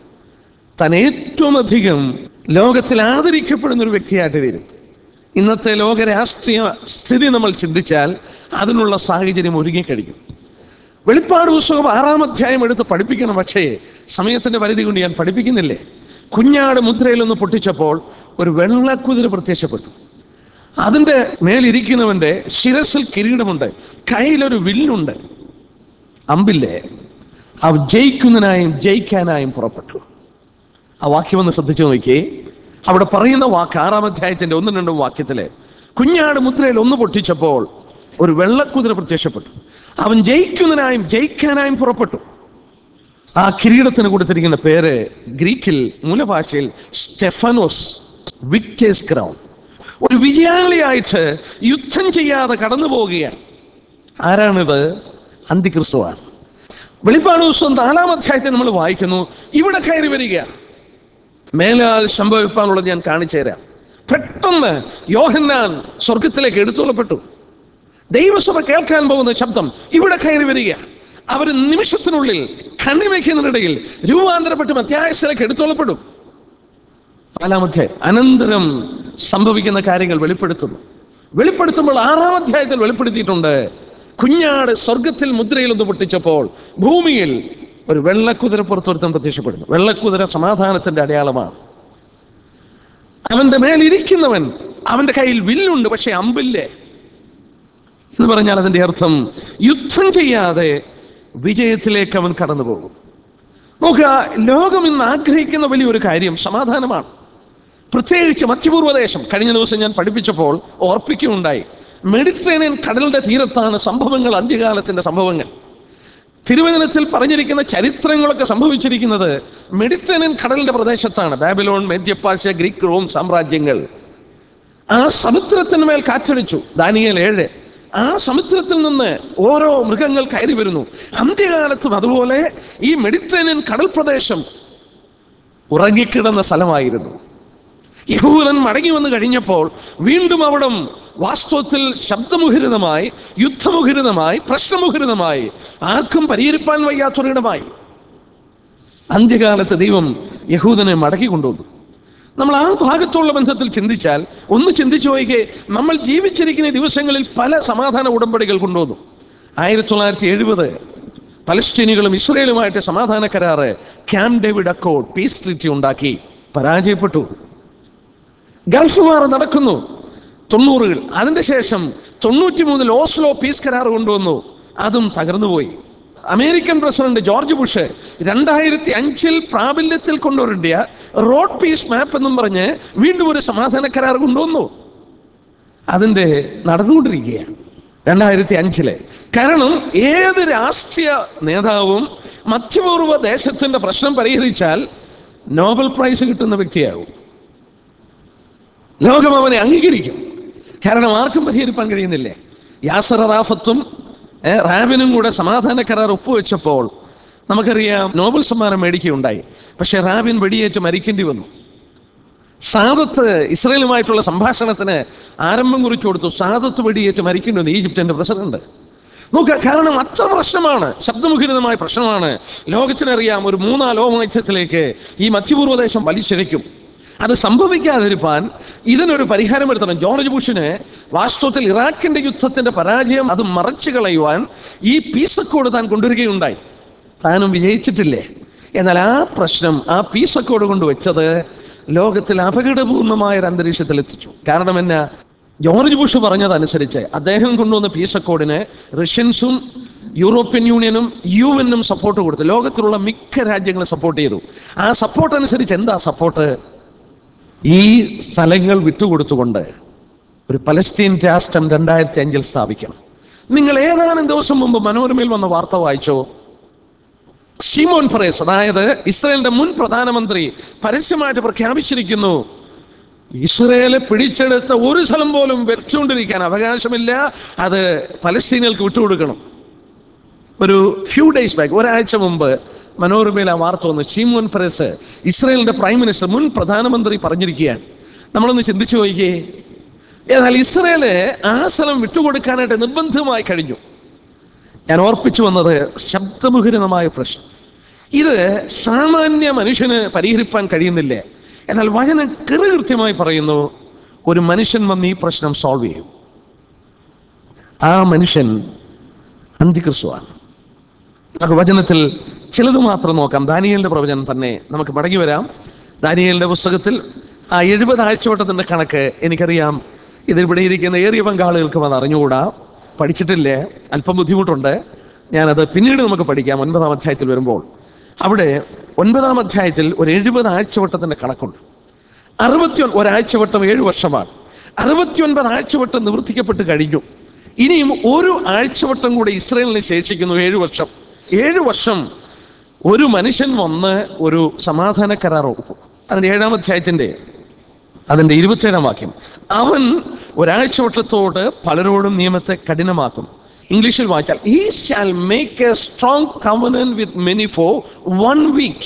താൻ ഏറ്റവും അധികം ലോകത്തിൽ ആദരിക്കപ്പെടുന്ന ഒരു വ്യക്തിയായിട്ട് തീരും ഇന്നത്തെ ലോക രാഷ്ട്രീയ സ്ഥിതി നമ്മൾ ചിന്തിച്ചാൽ അതിനുള്ള സാഹചര്യം ഒരുങ്ങിക്കഴിഞ്ഞു വെളിപ്പാട് പുസ്തകം ആറാം അധ്യായം എടുത്ത് പഠിപ്പിക്കണം പക്ഷേ സമയത്തിന്റെ പരിധി കൊണ്ട് ഞാൻ പഠിപ്പിക്കുന്നില്ലേ കുഞ്ഞാട് മുദ്രയിലൊന്ന് പൊട്ടിച്ചപ്പോൾ ഒരു വെള്ളക്കുതിര പ്രത്യക്ഷപ്പെട്ടു അതിൻ്റെ മേലിരിക്കുന്നവന്റെ ശിരസിൽ കിരീടമുണ്ട് കയ്യിലൊരു വില്ലുണ്ട് അമ്പില്ലേ അവ ജയിക്കുന്നതിനായും ജയിക്കാനായും പുറപ്പെട്ടു ആ വാക്യം ഒന്ന് ശ്രദ്ധിച്ചു നോക്കിയേ അവിടെ പറയുന്ന വാക്ക് ആറാം അധ്യായത്തിന്റെ ഒന്നും രണ്ടും വാക്യത്തില് കുഞ്ഞാട് മുദ്രയിൽ ഒന്ന് പൊട്ടിച്ചപ്പോൾ ഒരു വെള്ളക്കുതിര പ്രത്യക്ഷപ്പെട്ടു അവൻ ജയിക്കുന്നതിനായും ജയിക്കാനായും പുറപ്പെട്ടു ആ കിരീടത്തിന് കൊടുത്തിരിക്കുന്ന പേര് ഗ്രീക്കിൽ മൂലഭാഷയിൽ സ്റ്റെഫനോസ് വിക്ടേഴ്സ് ക്രൗൺ ഒരു വിജയാളിയായിട്ട് യുദ്ധം ചെയ്യാതെ കടന്നു പോവുകയാണ് ആരാണിത് അന്തിക്രിസ്തുവാണ് വെളിപ്പാട് ദിവസം നാലാം അധ്യായത്തിൽ നമ്മൾ വായിക്കുന്നു ഇവിടെ കയറി വരിക മേലാൽ സംഭവിപ്പാനുള്ളത് ഞാൻ കാണിച്ചു തരാം പെട്ടെന്ന് യോഹന്നാൻ സ്വർഗത്തിലേക്ക് എടുത്തുകൊള്ളപ്പെട്ടു ദൈവസഭ കേൾക്കാൻ പോകുന്ന ശബ്ദം ഇവിടെ കയറി വരിക അവർ നിമിഷത്തിനുള്ളിൽ കണ്ണിവയ്ക്കുന്നതിനിടയിൽ രൂപാന്തരപ്പെട്ട് മധ്യായസിലേക്ക് എടുത്തോളപ്പെടും നാലാമധ്യായ അനന്തരം സംഭവിക്കുന്ന കാര്യങ്ങൾ വെളിപ്പെടുത്തുന്നു വെളിപ്പെടുത്തുമ്പോൾ ആറാം അധ്യായത്തിൽ വെളിപ്പെടുത്തിയിട്ടുണ്ട് കുഞ്ഞാട് സ്വർഗത്തിൽ മുദ്രയിൽ ഒന്ന് പൊട്ടിച്ചപ്പോൾ ഭൂമിയിൽ ഒരു വെള്ളക്കുതിര പുറത്തൊരുത്തം പ്രത്യക്ഷപ്പെടുന്നു വെള്ളക്കുതിര സമാധാനത്തിന്റെ അടയാളമാണ് അവന്റെ മേലിരിക്കുന്നവൻ അവന്റെ കയ്യിൽ വില്ലുണ്ട് പക്ഷെ അമ്പില്ലേ എന്ന് പറഞ്ഞാൽ അതിന്റെ അർത്ഥം യുദ്ധം ചെയ്യാതെ വിജയത്തിലേക്ക് അവൻ കടന്നു പോകും നോക്കുക ലോകം ഇന്ന് ആഗ്രഹിക്കുന്ന വലിയൊരു കാര്യം സമാധാനമാണ് പ്രത്യേകിച്ച് മധ്യപൂർവ്വദേശം കഴിഞ്ഞ ദിവസം ഞാൻ പഠിപ്പിച്ചപ്പോൾ ഓർപ്പിക്കുകയുണ്ടായി മെഡിറ്ററേനിയൻ കടലിന്റെ തീരത്താണ് സംഭവങ്ങൾ അന്ത്യകാലത്തിന്റെ സംഭവങ്ങൾ തിരുവചനത്തിൽ പറഞ്ഞിരിക്കുന്ന ചരിത്രങ്ങളൊക്കെ സംഭവിച്ചിരിക്കുന്നത് മെഡിറ്ററേനിയൻ കടലിന്റെ പ്രദേശത്താണ് ബാബിലോൺ മേദ്യപ്പാഴ്ച ഗ്രീക്ക് റോം സാമ്രാജ്യങ്ങൾ ആ സമുദ്രത്തിന് മേൽ കാറ്റടിച്ചു ദാനിയേൽ ഏഴ് ആ സമുദ്രത്തിൽ നിന്ന് ഓരോ മൃഗങ്ങൾ കയറി വരുന്നു അന്ത്യകാലത്തും അതുപോലെ ഈ മെഡിറ്ററേനിയൻ കടൽ പ്രദേശം ഉറങ്ങിക്കിടന്ന സ്ഥലമായിരുന്നു യഹൂദൻ മടങ്ങി വന്നു കഴിഞ്ഞപ്പോൾ വീണ്ടും അവിടം വാസ്തവത്തിൽ ശബ്ദമുഖരിതമായി യുദ്ധമുഖരിതമായി പ്രശ്നമുഖരിതമായി ആർക്കും പരിഹരിപ്പാൻ വയ്യാത്തൊരിടമായി അന്ത്യകാലത്ത് ദൈവം യഹൂദനെ മടക്കി കൊണ്ടുവന്നു നമ്മൾ ആ ഭാഗത്തുള്ള ബന്ധത്തിൽ ചിന്തിച്ചാൽ ഒന്ന് ചിന്തിച്ചു നോക്കിയേ നമ്മൾ ജീവിച്ചിരിക്കുന്ന ഈ ദിവസങ്ങളിൽ പല സമാധാന ഉടമ്പടികൾ കൊണ്ടുവന്നു ആയിരത്തി തൊള്ളായിരത്തി എഴുപത് പലസ്തീനികളും ഇസ്രയേലുമായിട്ട് സമാധാന കരാറ് Camp David accord peace treaty ഉണ്ടാക്കി പരാജയപ്പെട്ടു ഗൾഫ് വാർ നടക്കുന്നു തൊണ്ണൂറുകൾ അതിന്റെ ശേഷം തൊണ്ണൂറ്റി മൂന്നിൽ ഓസ്ലോ പീസ് കരാർ കൊണ്ടുവന്നു അതും തകർന്നുപോയി അമേരിക്കൻ പ്രസിഡന്റ് ജോർജ് ബുഷ് രണ്ടായിരത്തി അഞ്ചിൽ പ്രാബല്യത്തിൽ കൊണ്ടുവരേണ്ടിയ റോഡ് പീസ് മാപ്പ് എന്നും പറഞ്ഞ് വീണ്ടും ഒരു സമാധാന കരാർ കൊണ്ടുവന്നു അതിൻ്റെ നടന്നുകൊണ്ടിരിക്കുകയാണ് രണ്ടായിരത്തി അഞ്ചിലെ കാരണം ഏത് രാഷ്ട്രീയ നേതാവും മധ്യപൂർവ്വ ദേശത്തിന്റെ പ്രശ്നം പരിഹരിച്ചാൽ നോബൽ പ്രൈസ് കിട്ടുന്ന വ്യക്തിയാകും ലോകം അവനെ അംഗീകരിക്കും കാരണം ആർക്കും പരിഹരിപ്പാൻ കഴിയുന്നില്ലേ യാസർ റാഫത്തും ഏ, റാബിനും കൂടെ സമാധാന കരാർ ഒപ്പുവെച്ചപ്പോൾ നമുക്കറിയാം നോബൽ സമ്മാനം മേടിക്കുകയുണ്ടായി പക്ഷെ റാബിൻ വെടിയേറ്റ് മരിക്കേണ്ടി വന്നു സാദത്ത് ഇസ്രയേലുമായിട്ടുള്ള സംഭാഷണത്തിന് ആരംഭം കുറിച്ചു കൊടുത്തു സാദത്ത് വെടിയേറ്റ് മരിക്കേണ്ടി വന്നു ഈജിപ്തിന്റെ പ്രസിഡന്റ് നോക്കുക കാരണം അത്ര പ്രശ്നമാണ് ശബ്ദമുഖരിതമായ പ്രശ്നമാണ് ലോകത്തിനറിയാം ഒരു മൂന്നാം ലോകമത്സരത്തിലേക്ക് ഈ മധ്യപൂർവ്വദേശം വലിച്ചിഴയ്ക്കും അത് സംഭവിക്കാതിരിക്കാൻ ഇതിനൊരു പരിഹാരം വരുത്തണം ജോർജ് ബുഷിന് വാസ്തവത്തിൽ ഇറാഖിന്റെ യുദ്ധത്തിന്റെ പരാജയം അത് മറച്ചു കളയുവാൻ ഈ പീസക്കോട് താൻ കൊണ്ടുവരികയുണ്ടായി താനും വിജയിച്ചിട്ടില്ലേ എന്നാൽ ആ പ്രശ്നം ആ പീസക്കോട് കൊണ്ട് വെച്ചത് ലോകത്തിൽ അപകടപൂർണമായ ഒരു അന്തരീക്ഷത്തിൽ എത്തിച്ചു കാരണം എന്നാ ജോർജ് ബുഷ് പറഞ്ഞതനുസരിച്ച് അദ്ദേഹം കൊണ്ടുവന്ന പീസക്കോഡിന് റഷ്യൻസും യൂറോപ്യൻ യൂണിയനും യു എന്നും സപ്പോർട്ട് കൊടുത്തു ലോകത്തിലുള്ള മിക്ക രാജ്യങ്ങളും സപ്പോർട്ട് ചെയ്തു ആ സപ്പോർട്ട് അനുസരിച്ച് എന്താ സപ്പോർട്ട് ഈ സ്ഥലങ്ങൾ വിട്ടുകൊടുത്തുകൊണ്ട് ഒരു പലസ്തീൻ രാഷ്ട്രം രണ്ടായിരത്തി അഞ്ചിൽ സ്ഥാപിക്കണം നിങ്ങൾ ഏതാനും ദിവസം മുമ്പ് മനോരമയിൽ വന്ന വാർത്ത വായിച്ചോ ഷിമോൻ ഫറേസ് അതായത് ഇസ്രയേലിന്റെ മുൻ പ്രധാനമന്ത്രി പരസ്യമായിട്ട് പ്രഖ്യാപിച്ചിരിക്കുന്നു ഇസ്രയേലെ പിടിച്ചെടുത്ത ഒരു സ്ഥലം പോലും വെച്ചുകൊണ്ടിരിക്കാൻ അവകാശമില്ല അത് പലസ്തീനികൾക്ക് വിട്ടുകൊടുക്കണം ഒരു ഫ്യൂ ഡേയ്സ് ബാക്ക് ഒരാഴ്ച മുമ്പ് മനോരമയിൽ ആ വാർത്ത വന്നു ഷീമോൻ ഫറേസ് ഇസ്രയേലിന്റെ പ്രൈം മിനിസ്റ്റർ മുൻ പ്രധാനമന്ത്രി പറഞ്ഞിരിക്കുകയാണ് നമ്മളൊന്ന് ചിന്തിച്ചു നോക്കിയേ എന്നാൽ ഇസ്രയേല് ആ സ്ഥലം വിട്ടുകൊടുക്കാനായിട്ട് നിർബന്ധമായി കഴിഞ്ഞു ഞാൻ ഓർപ്പിച്ചു വന്നത് ശബ്ദമുഖരിതമായ പ്രശ്നം ഇത് സാമാന്യ മനുഷ്യന് പരിഹരിപ്പാൻ കഴിയുന്നില്ല എന്നാൽ വചനം കൃത്യമായി പറയുന്നു ഒരു മനുഷ്യൻ വന്ന് ഈ പ്രശ്നം സോൾവ് ചെയ്യും ആ മനുഷ്യൻ അന്തിക്രിസ്തുവാണ് നമുക്ക് വചനത്തിൽ ചിലത് മാത്രം നോക്കാം ദാനിയലിന്റെ പ്രവചനം തന്നെ നമുക്ക് മടങ്ങി വരാം ദാനിയലിന്റെ പുസ്തകത്തിൽ ആ എഴുപത് ആഴ്ചവട്ടത്തിന്റെ കണക്ക് എനിക്കറിയാം ഇതിവിടെ ഇരിക്കുന്ന ഏറിയ പങ്കാളികൾക്കും അത് അറിഞ്ഞുകൂടാ പഠിച്ചിട്ടില്ലേ അല്പം ബുദ്ധിമുട്ടുണ്ട് ഞാനത് പിന്നീട് നമുക്ക് പഠിക്കാം ഒൻപതാം അധ്യായത്തിൽ വരുമ്പോൾ അവിടെ ഒൻപതാം അധ്യായത്തിൽ ഒരു എഴുപത് ആഴ്ചവട്ടത്തിന്റെ കണക്കുണ്ട് അറുപത്തി ഒരാഴ്ചവട്ടം ഏഴ് വർഷമാണ് അറുപത്തിയൊൻപത് ആഴ്ചവട്ടം നിവർത്തിക്കപ്പെട്ട് കഴിഞ്ഞു ഇനിയും ഒരു ആഴ്ചവട്ടം കൂടെ ഇസ്രയേലിന് ശേഷിക്കുന്നു ഏഴു വർഷം ഏഴു വർഷം ഒരു മനുഷ്യൻ വന്ന് ഒരു സമാധാന കരാർ ഒപ്പും അതിന്റെ ഏഴാം അധ്യായത്തിന്റെ അതിന്റെ ഇരുപത്തിയേഴാം വാക്യം അവൻ ഒരാഴ്ചവട്ടത്തോട് പലരോടും നിയമത്തെ കഠിനമാക്കും ഇംഗ്ലീഷിൽ വായിച്ചാൽ ഈ shall make a strong covenant with many for one week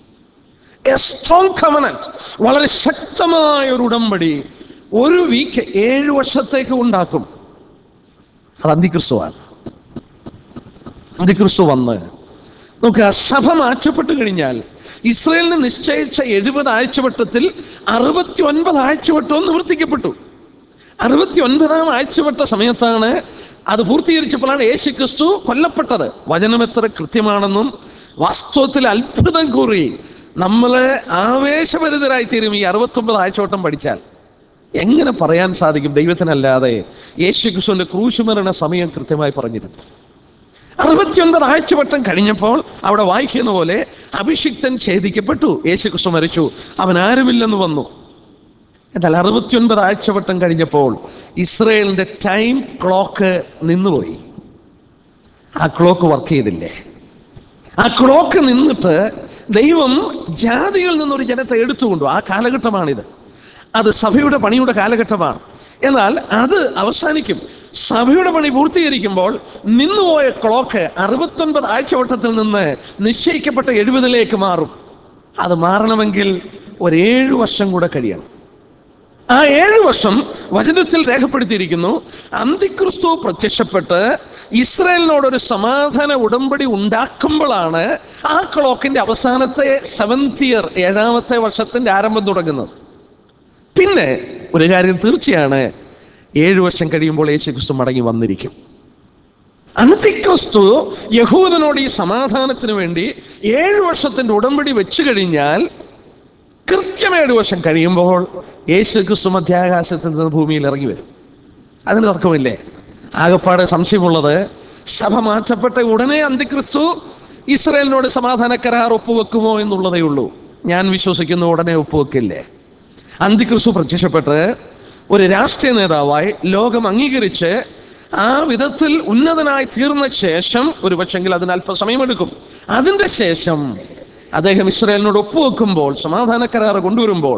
a strong covenant വളരെ ശക്തമായ ഒരു ഉടമ്പടി ഒരു വീക്ക് ഏഴ് വർഷത്തേക്ക് ഉണ്ടാക്കും അത് അന്തിക്രിസ്തുവാണ് അന്തിക്രിസ്തു വന്ന് നോക്കുക സഭ മാറ്റപ്പെട്ട് കഴിഞ്ഞാൽ ഇസ്രയേലിന് നിശ്ചയിച്ച എഴുപത് ആഴ്ചവട്ടത്തിൽ അറുപത്തി ഒൻപത് ആഴ്ചവട്ടവും നിവർത്തിക്കപ്പെട്ടു അറുപത്തി ഒൻപതാം ആഴ്ചവട്ട സമയത്താണ് അത് പൂർത്തീകരിച്ചപ്പോഴാണ് യേശു ക്രിസ്തു കൊല്ലപ്പെട്ടത് വചനം എത്ര കൃത്യമാണെന്നും വാസ്തവത്തിൽ അത്ഭുതം കൂറി നമ്മളെ ആവേശഭരിതരായി തീരും ഈ അറുപത്തൊമ്പത് ആഴ്ചവട്ടം പഠിച്ചാൽ എങ്ങനെ പറയാൻ സാധിക്കും ദൈവത്തിനല്ലാതെ യേശു ക്രിസ്തുവിന്റെ ക്രൂശുമരണ സമയം കൃത്യമായി പറഞ്ഞിരുന്നു അറുപത്തിയൊൻപത് ആഴ്ചവട്ടം കഴിഞ്ഞപ്പോൾ അവിടെ വായിക്കുന്ന പോലെ അഭിഷിക്തൻ ഛേദിക്കപ്പെട്ടു യേശു ക്രിസ്തു മരിച്ചു അവൻ ആരുമില്ലെന്ന് വന്നു എന്നാൽ അറുപത്തിയൊൻപത് ആഴ്ചവട്ടം കഴിഞ്ഞപ്പോൾ ഇസ്രയേലിന്റെ ടൈം ക്ലോക്ക് നിന്നുപോയി ആ ക്ലോക്ക് വർക്ക് ചെയ്തില്ലേ ആ ക്ലോക്ക് നിന്നിട്ട് ദൈവം ജാതികളിൽ നിന്നൊരു ജനത്തെ എടുത്തുകൊണ്ടു ആ കാലഘട്ടമാണിത് അത് സഭയുടെ പണിയുടെ കാലഘട്ടമാണ് എന്നാൽ അത് അവസാനിക്കും സഭയുടെ പണി പൂർത്തീകരിക്കുമ്പോൾ നിന്നുപോയ ക്ലോക്ക് അറുപത്തൊൻപത് ആഴ്ചവട്ടത്തിൽ നിന്ന് നിശ്ചയിക്കപ്പെട്ട എഴുപതിലേക്ക് മാറും അത് മാറണമെങ്കിൽ ഒരു ഏഴു വർഷം കൂടെ കഴിയണം ആ ഏഴ് വർഷം വചനത്തിൽ രേഖപ്പെടുത്തിയിരിക്കുന്നു അന്തിക്രിസ്തു പ്രത്യക്ഷപ്പെട്ട് ഇസ്രായേലിനോട് ഒരു സമാധാന ഉടമ്പടി ഉണ്ടാക്കുമ്പോഴാണ് ആ ക്ലോക്കിന്റെ അവസാനത്തെ സെവൻത് ഇയർ ഏഴാമത്തെ വർഷത്തിന്റെ ആരംഭം തുടങ്ങുന്നത് പിന്നെ ഒരു കാര്യം തീർച്ചയാണ് ഏഴു വർഷം കഴിയുമ്പോൾ യേശു ക്രിസ്തു മടങ്ങി വന്നിരിക്കും അന്തിക്രിസ്തു യഹൂദനോട് ഈ സമാധാനത്തിന് വേണ്ടി ഏഴു വർഷത്തിന്റെ ഉടമ്പടി വെച്ചു കഴിഞ്ഞാൽ കൃത്യം ഏഴു വർഷം കഴിയുമ്പോൾ യേശു ക്രിസ്തു മധ്യാകാശത്തിൽ നിന്ന് ഭൂമിയിൽ ഇറങ്ങി വരും അതിന് തർക്കമില്ലേ ആകപ്പാട് സംശയമുള്ളത് സഭ മാറ്റപ്പെട്ട ഉടനെ അന്തിക്രിസ്തു ഇസ്രയേലിനോട് സമാധാന കരാർ ഒപ്പുവെക്കുമോ എന്നുള്ളതേ ഉള്ളൂ ഞാൻ വിശ്വസിക്കുന്നു ഉടനെ ഒപ്പുവെക്കില്ലേ അന്തിക്രിസ്തു പ്രത്യക്ഷപ്പെട്ട് ഒരു രാഷ്ട്രീയ നേതാവായി ലോകം അംഗീകരിച്ച് ആ വിധത്തിൽ ഉന്നതനായി തീർന്ന ശേഷം ഒരു പക്ഷെങ്കിൽ അതിന് അല്പസമയമെടുക്കും അതിൻ്റെ ശേഷം അദ്ദേഹം ഇസ്രായേലിനോട് ഒപ്പുവെക്കുമ്പോൾ സമാധാന കരാർ കൊണ്ടുവരുമ്പോൾ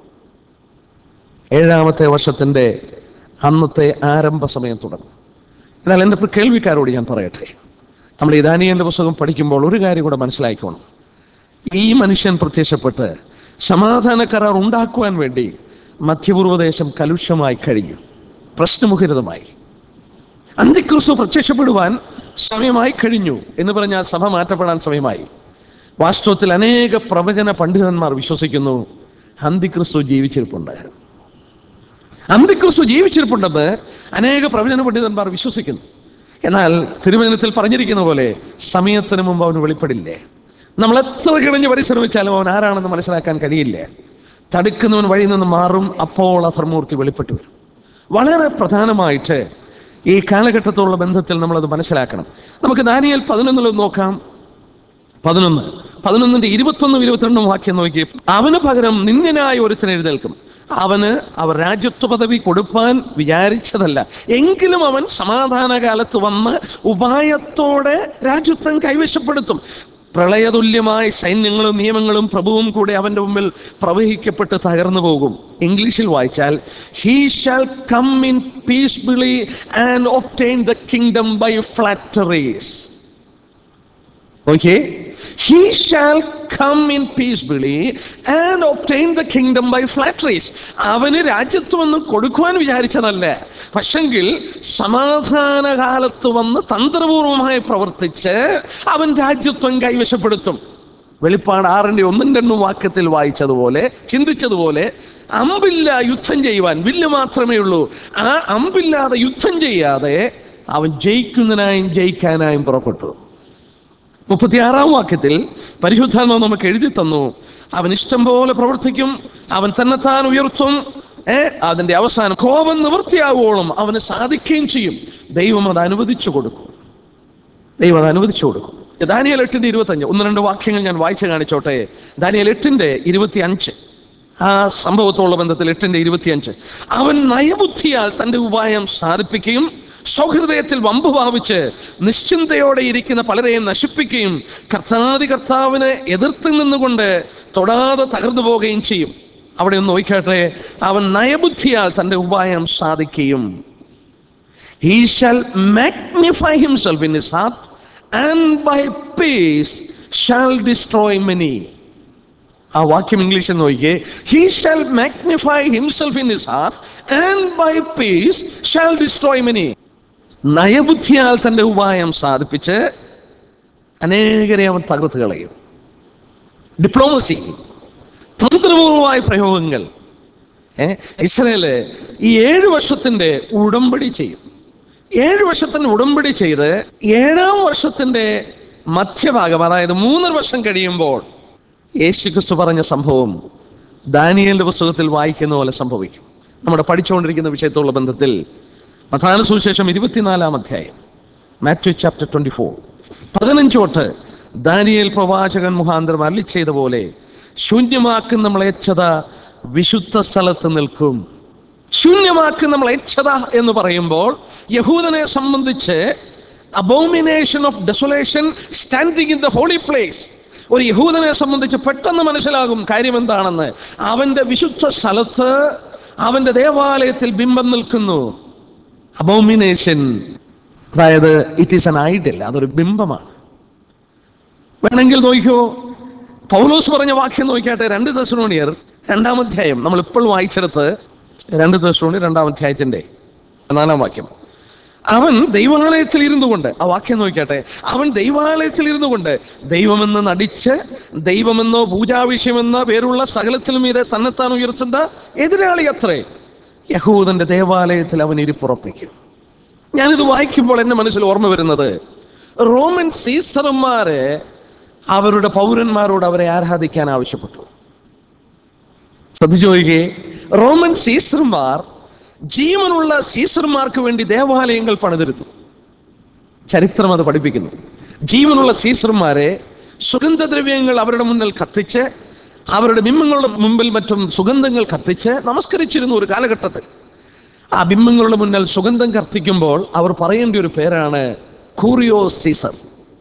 ഏഴാമത്തെ വർഷത്തിന്റെ അന്നത്തെ ആരംഭ സമയം തുടങ്ങും എന്നാൽ എൻ്റെ പ്രിയ കേൾവിക്കാരോട് ഞാൻ പറയട്ടെ നമ്മൾ ഈ ദാനിയന്റെ പുസ്തകം പഠിക്കുമ്പോൾ ഒരു കാര്യം കൂടെ മനസ്സിലാക്കണം ഈ മനുഷ്യൻ പ്രത്യക്ഷപ്പെട്ട് സമാധാന കരാർ ഉണ്ടാക്കുവാൻ വേണ്ടി മധ്യപൂർവദേശം കലുഷമായി കഴിഞ്ഞു പ്രശ്നമുഖരിതമായി അന്തിക്രിസ്തു പ്രത്യക്ഷപ്പെടുവാൻ സമയമായി കഴിഞ്ഞു എന്ന് പറഞ്ഞാൽ സഭ മാറ്റപ്പെടാൻ സമയമായി വാസ്തവത്തിൽ അനേക പ്രവചന പണ്ഡിതന്മാർ വിശ്വസിക്കുന്നു അന്തിക്രിസ്തു ജീവിച്ചിരിപ്പുണ്ട് അന്തിക്രിസ്തു ജീവിച്ചിരിപ്പുണ്ടെന്ന് അനേക പ്രവചന പണ്ഡിതന്മാർ വിശ്വസിക്കുന്നു എന്നാൽ തിരുവചനത്തിൽ പറഞ്ഞിരിക്കുന്ന പോലെ സമയത്തിന് മുമ്പ് അവന് വെളിപ്പെടില്ലേ നമ്മൾ എത്ര കിണഞ്ഞ് പരിശ്രമിച്ചാലും അവൻ ആരാണെന്ന് മനസ്സിലാക്കാൻ കഴിയില്ല തടുക്കുന്നവൻ വഴിയിൽ നിന്ന് മാറും അപ്പോൾ അധർമൂർത്തി വെളിപ്പെട്ടു വരും വളരെ പ്രധാനമായിട്ട് ഈ കാലഘട്ടത്തോടുള്ള ബന്ധത്തിൽ നമ്മളത് മനസ്സിലാക്കണം നമുക്ക് ദാനിയൽ പതിനൊന്നിൽ നോക്കാം പതിനൊന്ന് പതിനൊന്നിന്റെ ഇരുപത്തൊന്നും ഇരുപത്തിരണ്ടും വാക്യം നോക്കി അവന് പകരം നിന്ദനായ ഒരുത്തൻ എഴുന്നേൽക്കും അവന് അവർ രാജ്യത്വ പദവി കൊടുപ്പാൻ വിചാരിച്ചതല്ല എങ്കിലും അവൻ സമാധാനകാലത്ത് വന്ന് ഉപായത്തോടെ രാജ്യത്വം കൈവശപ്പെടുത്തും പ്രളയതുല്യമായ സൈന്യങ്ങളും നിയമങ്ങളും പ്രഭുവും കൂടെ അവന്റെ മുമ്പിൽ പ്രവഹിക്കപ്പെട്ട് തകർന്നു പോകും ഇംഗ്ലീഷിൽ വായിച്ചാൽ he shall come in peacefully and obtain the kingdom by flatteries Okay? He shall come in peaceably and obtain the kingdom by flatteries. അവന് രാജ്യത്വം ഒന്ന് കൊടുക്കുവാൻ വിചാരിച്ചതല്ല പക്ഷെങ്കിൽ സമാധാനകാലത്ത് വന്ന് തന്ത്രപൂർവമായി പ്രവർത്തിച്ച് അവൻ രാജ്യത്വം കൈവശപ്പെടുത്തും വെളിപ്പാട് ആറിന്റെ ഒന്നും രണ്ടും വാക്യത്തിൽ വായിച്ചതുപോലെ ചിന്തിച്ചതുപോലെ അമ്പില്ല യുദ്ധം ചെയ്യുവാൻ വില്ല് മാത്രമേ ഉള്ളൂ ആ അമ്പില്ലാതെ യുദ്ധം ചെയ്യാതെ അവൻ ജയിക്കുന്നതിനായും ജയിക്കാനായും പുറപ്പെട്ടു മുപ്പത്തിയാറാം വാക്യത്തിൽ പരിശുദ്ധാത്മ നമുക്ക് എഴുതി തന്നു അവൻ ഇഷ്ടം പോലെ പ്രവർത്തിക്കും അവൻ തന്നെത്താൻ ഉയർത്തും ഏ അതിന്റെ അവസാനം കോപം നിവൃത്തിയാവുവോളം അവന് സാധിക്കുകയും ചെയ്യും ദൈവം അത് അനുവദിച്ചു കൊടുക്കും ദൈവം അത് അനുവദിച്ചു കൊടുക്കും ദാനിയൽ എട്ടിന്റെ ഇരുപത്തഞ്ച് ഒന്ന് രണ്ട് വാക്യങ്ങൾ ഞാൻ വായിച്ചു കാണിച്ചോട്ടെ ദാനിയൽ എട്ടിന്റെ ഇരുപത്തി അഞ്ച് ആ സംഭവത്തോടുള്ള ബന്ധത്തിൽ എട്ടിന്റെ ഇരുപത്തിയഞ്ച് അവൻ നയബുദ്ധിയാൽ തന്റെ ഉപായം സാധിപ്പിക്കുകയും സൗഹൃദയത്തിൽ വമ്പ് ഭാവിച്ച് നിശ്ചിന്തയോടെ ഇരിക്കുന്ന പലരെയും നശിപ്പിക്കുകയും കർത്താതി കർത്താവിനെ എതിർത്ത് നിന്നുകൊണ്ട് തൊടാതെ തകർന്നു പോവുകയും ചെയ്യും അവിടെ ഒന്ന് നോക്കട്ടെ അവൻ നയബുദ്ധിയാൽ തന്റെ ഉപായം സാധിക്കുകയും he shall magnify himself in his heart and by peace shall destroy many ആ വാക്യം ഇംഗ്ലീഷിൽ നോക്കിയേ he shall magnify himself in his heart and by peace shall destroy many നയബുദ്ധിയാൽ തന്റെ ഉപായം സാധിപ്പിച്ച് അനേകരെ അവൻ തകർത്ത് കളയും ഡിപ്ലോമസി തന്ത്രപൂർവമായ പ്രയോഗങ്ങൾ ഏ ഇസ്രയേല് ഈ ഏഴ് വർഷത്തിന്റെ ഉടമ്പടി ചെയ്യും ഏഴ് വർഷത്തിന്റെ ഉടമ്പടി ചെയ്ത് ഏഴാം വർഷത്തിന്റെ മധ്യഭാഗം അതായത് മൂന്നര വർഷം കഴിയുമ്പോൾ യേശു ക്രിസ്തു പറഞ്ഞ സംഭവം ദാനിയലിന്റെ പുസ്തകത്തിൽ വായിക്കുന്ന പോലെ സംഭവിക്കും നമ്മുടെ പഠിച്ചുകൊണ്ടിരിക്കുന്ന വിഷയത്തോടുള്ള ബന്ധത്തിൽ പ്രധാന സുവിശേഷം ഇരുപത്തിനാലാം അധ്യായം മാത്യു ചാപ്റ്റർ ട്വന്റി ഫോർ പതിനഞ്ചോട്ട് ദാനിയേൽ പ്രവാചകൻ മുഖാന്തരം അല്ലി ചെയ്ത പോലെ ശൂന്യമാക്കുന്ന മ്ലേച്ഛത വിശുദ്ധ സ്ഥലത്ത് നിൽക്കും ശൂന്യമാക്കുന്ന മ്ലേച്ഛത എന്ന് പറയുമ്പോൾ യഹൂദനെ സംബന്ധിച്ച് abomination of desolation standing in the holy place ഒരു യഹൂദനെ സംബന്ധിച്ച് പെട്ടെന്ന് മനസ്സിലാകും കാര്യം എന്താണെന്ന് അവന്റെ വിശുദ്ധ സ്ഥലത്ത് അവന്റെ ദേവാലയത്തിൽ ബിംബം നിൽക്കുന്നു അബോമിനേഷൻ അതായത് ഇറ്റ് ഈസ് എൻ ഐഡൽ അതൊരു ബിംബമാണ് വേണമെങ്കിൽ നോക്കിയോ പൗലോസ് പറഞ്ഞ വാക്യം നോക്കിയാട്ടെ രണ്ട് ദശനോണിയർ രണ്ടാം അധ്യായം നമ്മൾ ഇപ്പോൾ വായിച്ചെടുത്ത് രണ്ട് ദശനോണി രണ്ടാം അധ്യായത്തിന്റെ നാലാം വാക്യം അവൻ ദൈവാലയത്തിൽ ഇരുന്നു കൊണ്ട് ആ വാക്യം നോക്കിയാട്ടെ അവൻ ദൈവാലയത്തിൽ ഇരുന്നു കൊണ്ട് ദൈവമെന്ന് നടിച്ച് ദൈവമെന്നോ പൂജാവിഷയമെന്നോ പേരുള്ള സകലത്തിലും ഇത് തന്നെത്താൻ ഉയർത്തുന്ന എതിരാളി അത്രേ യഹൂദന്റെ ദേവാലയത്തിൽ അവൻ ഇരിപ്പുറപ്പിക്കും ഞാനിത് വായിക്കുമ്പോൾ എന്റെ മനസ്സിൽ ഓർമ്മ വരുന്നത് റോമൻ സീസർമാര് അവരുടെ പൗരന്മാരോട് അവരെ ആരാധിക്കാൻ ആവശ്യപ്പെട്ടു ശ്രദ്ധിച്ചു നോക്കിയേ റോമൻ സീസർമാർ ജീവനുള്ള സീസർമാർക്ക് വേണ്ടി ദേവാലയങ്ങൾ പണിതെടുത്തു ചരിത്രം അത് പഠിപ്പിക്കുന്നു ജീവനുള്ള സീസർമാരെ സുഗന്ധദ്രവ്യങ്ങൾ അവരുടെ മുന്നിൽ കത്തിച്ച് അവരുടെ ബിംബങ്ങളുടെ മുമ്പിൽ മറ്റും സുഗന്ധങ്ങൾ കത്തിച്ച് നമസ്കരിച്ചിരുന്നു ഒരു കാലഘട്ടത്തിൽ ആ ബിംബങ്ങളുടെ മുന്നിൽ സുഗന്ധം കത്തിക്കുമ്പോൾ അവർ പറയേണ്ട ഒരു പേരാണ് കൂറിയോ സീസർ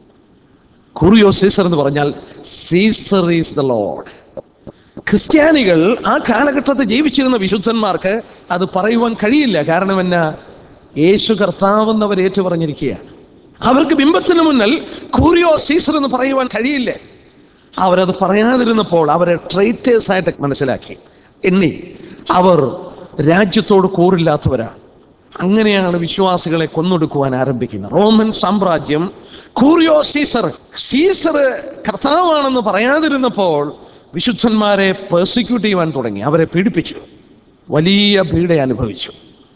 കൂറിയോ സീസർ എന്ന് പറഞ്ഞാൽ സീസർ ഈസ് ദ ലോഡ് ക്രിസ്ത്യാനികൾ ആ കാലഘട്ടത്തിൽ ജീവിച്ചിരുന്ന വിശുദ്ധന്മാർക്ക് അത് പറയുവാൻ കഴിയില്ല കാരണം എന്നാ യേശു കർത്താവെന്ന് അവർ ഏറ്റു പറഞ്ഞിരിക്കുകയാണ് അവർക്ക് ബിംബത്തിന് മുന്നിൽ കൂറിയോ സീസർ എന്ന് പറയുവാൻ കഴിയില്ല അവരത് പറയാതിരുന്നപ്പോൾ അവരെ ട്രൈറ്റേഴ്സ് ആയിട്ട് മനസ്സിലാക്കി എണ്ണി അവർ രാജ്യത്തോട് കൂറില്ലാത്തവരാണ് അങ്ങനെയാണ് വിശ്വാസികളെ കൊന്നൊടുക്കുവാൻ ആരംഭിക്കുന്നത് റോമൻ സാമ്രാജ്യം കൂറിയോ സീസർ സീസർ കർത്താവാണെന്ന് പറയാതിരുന്നപ്പോൾ വിശുദ്ധന്മാരെ പെർസിക്യൂട്ട് ചെയ്യുവാൻ തുടങ്ങി അവരെ പീഡിപ്പിച്ചു വലിയ പീഡ അനുഭവിച്ചു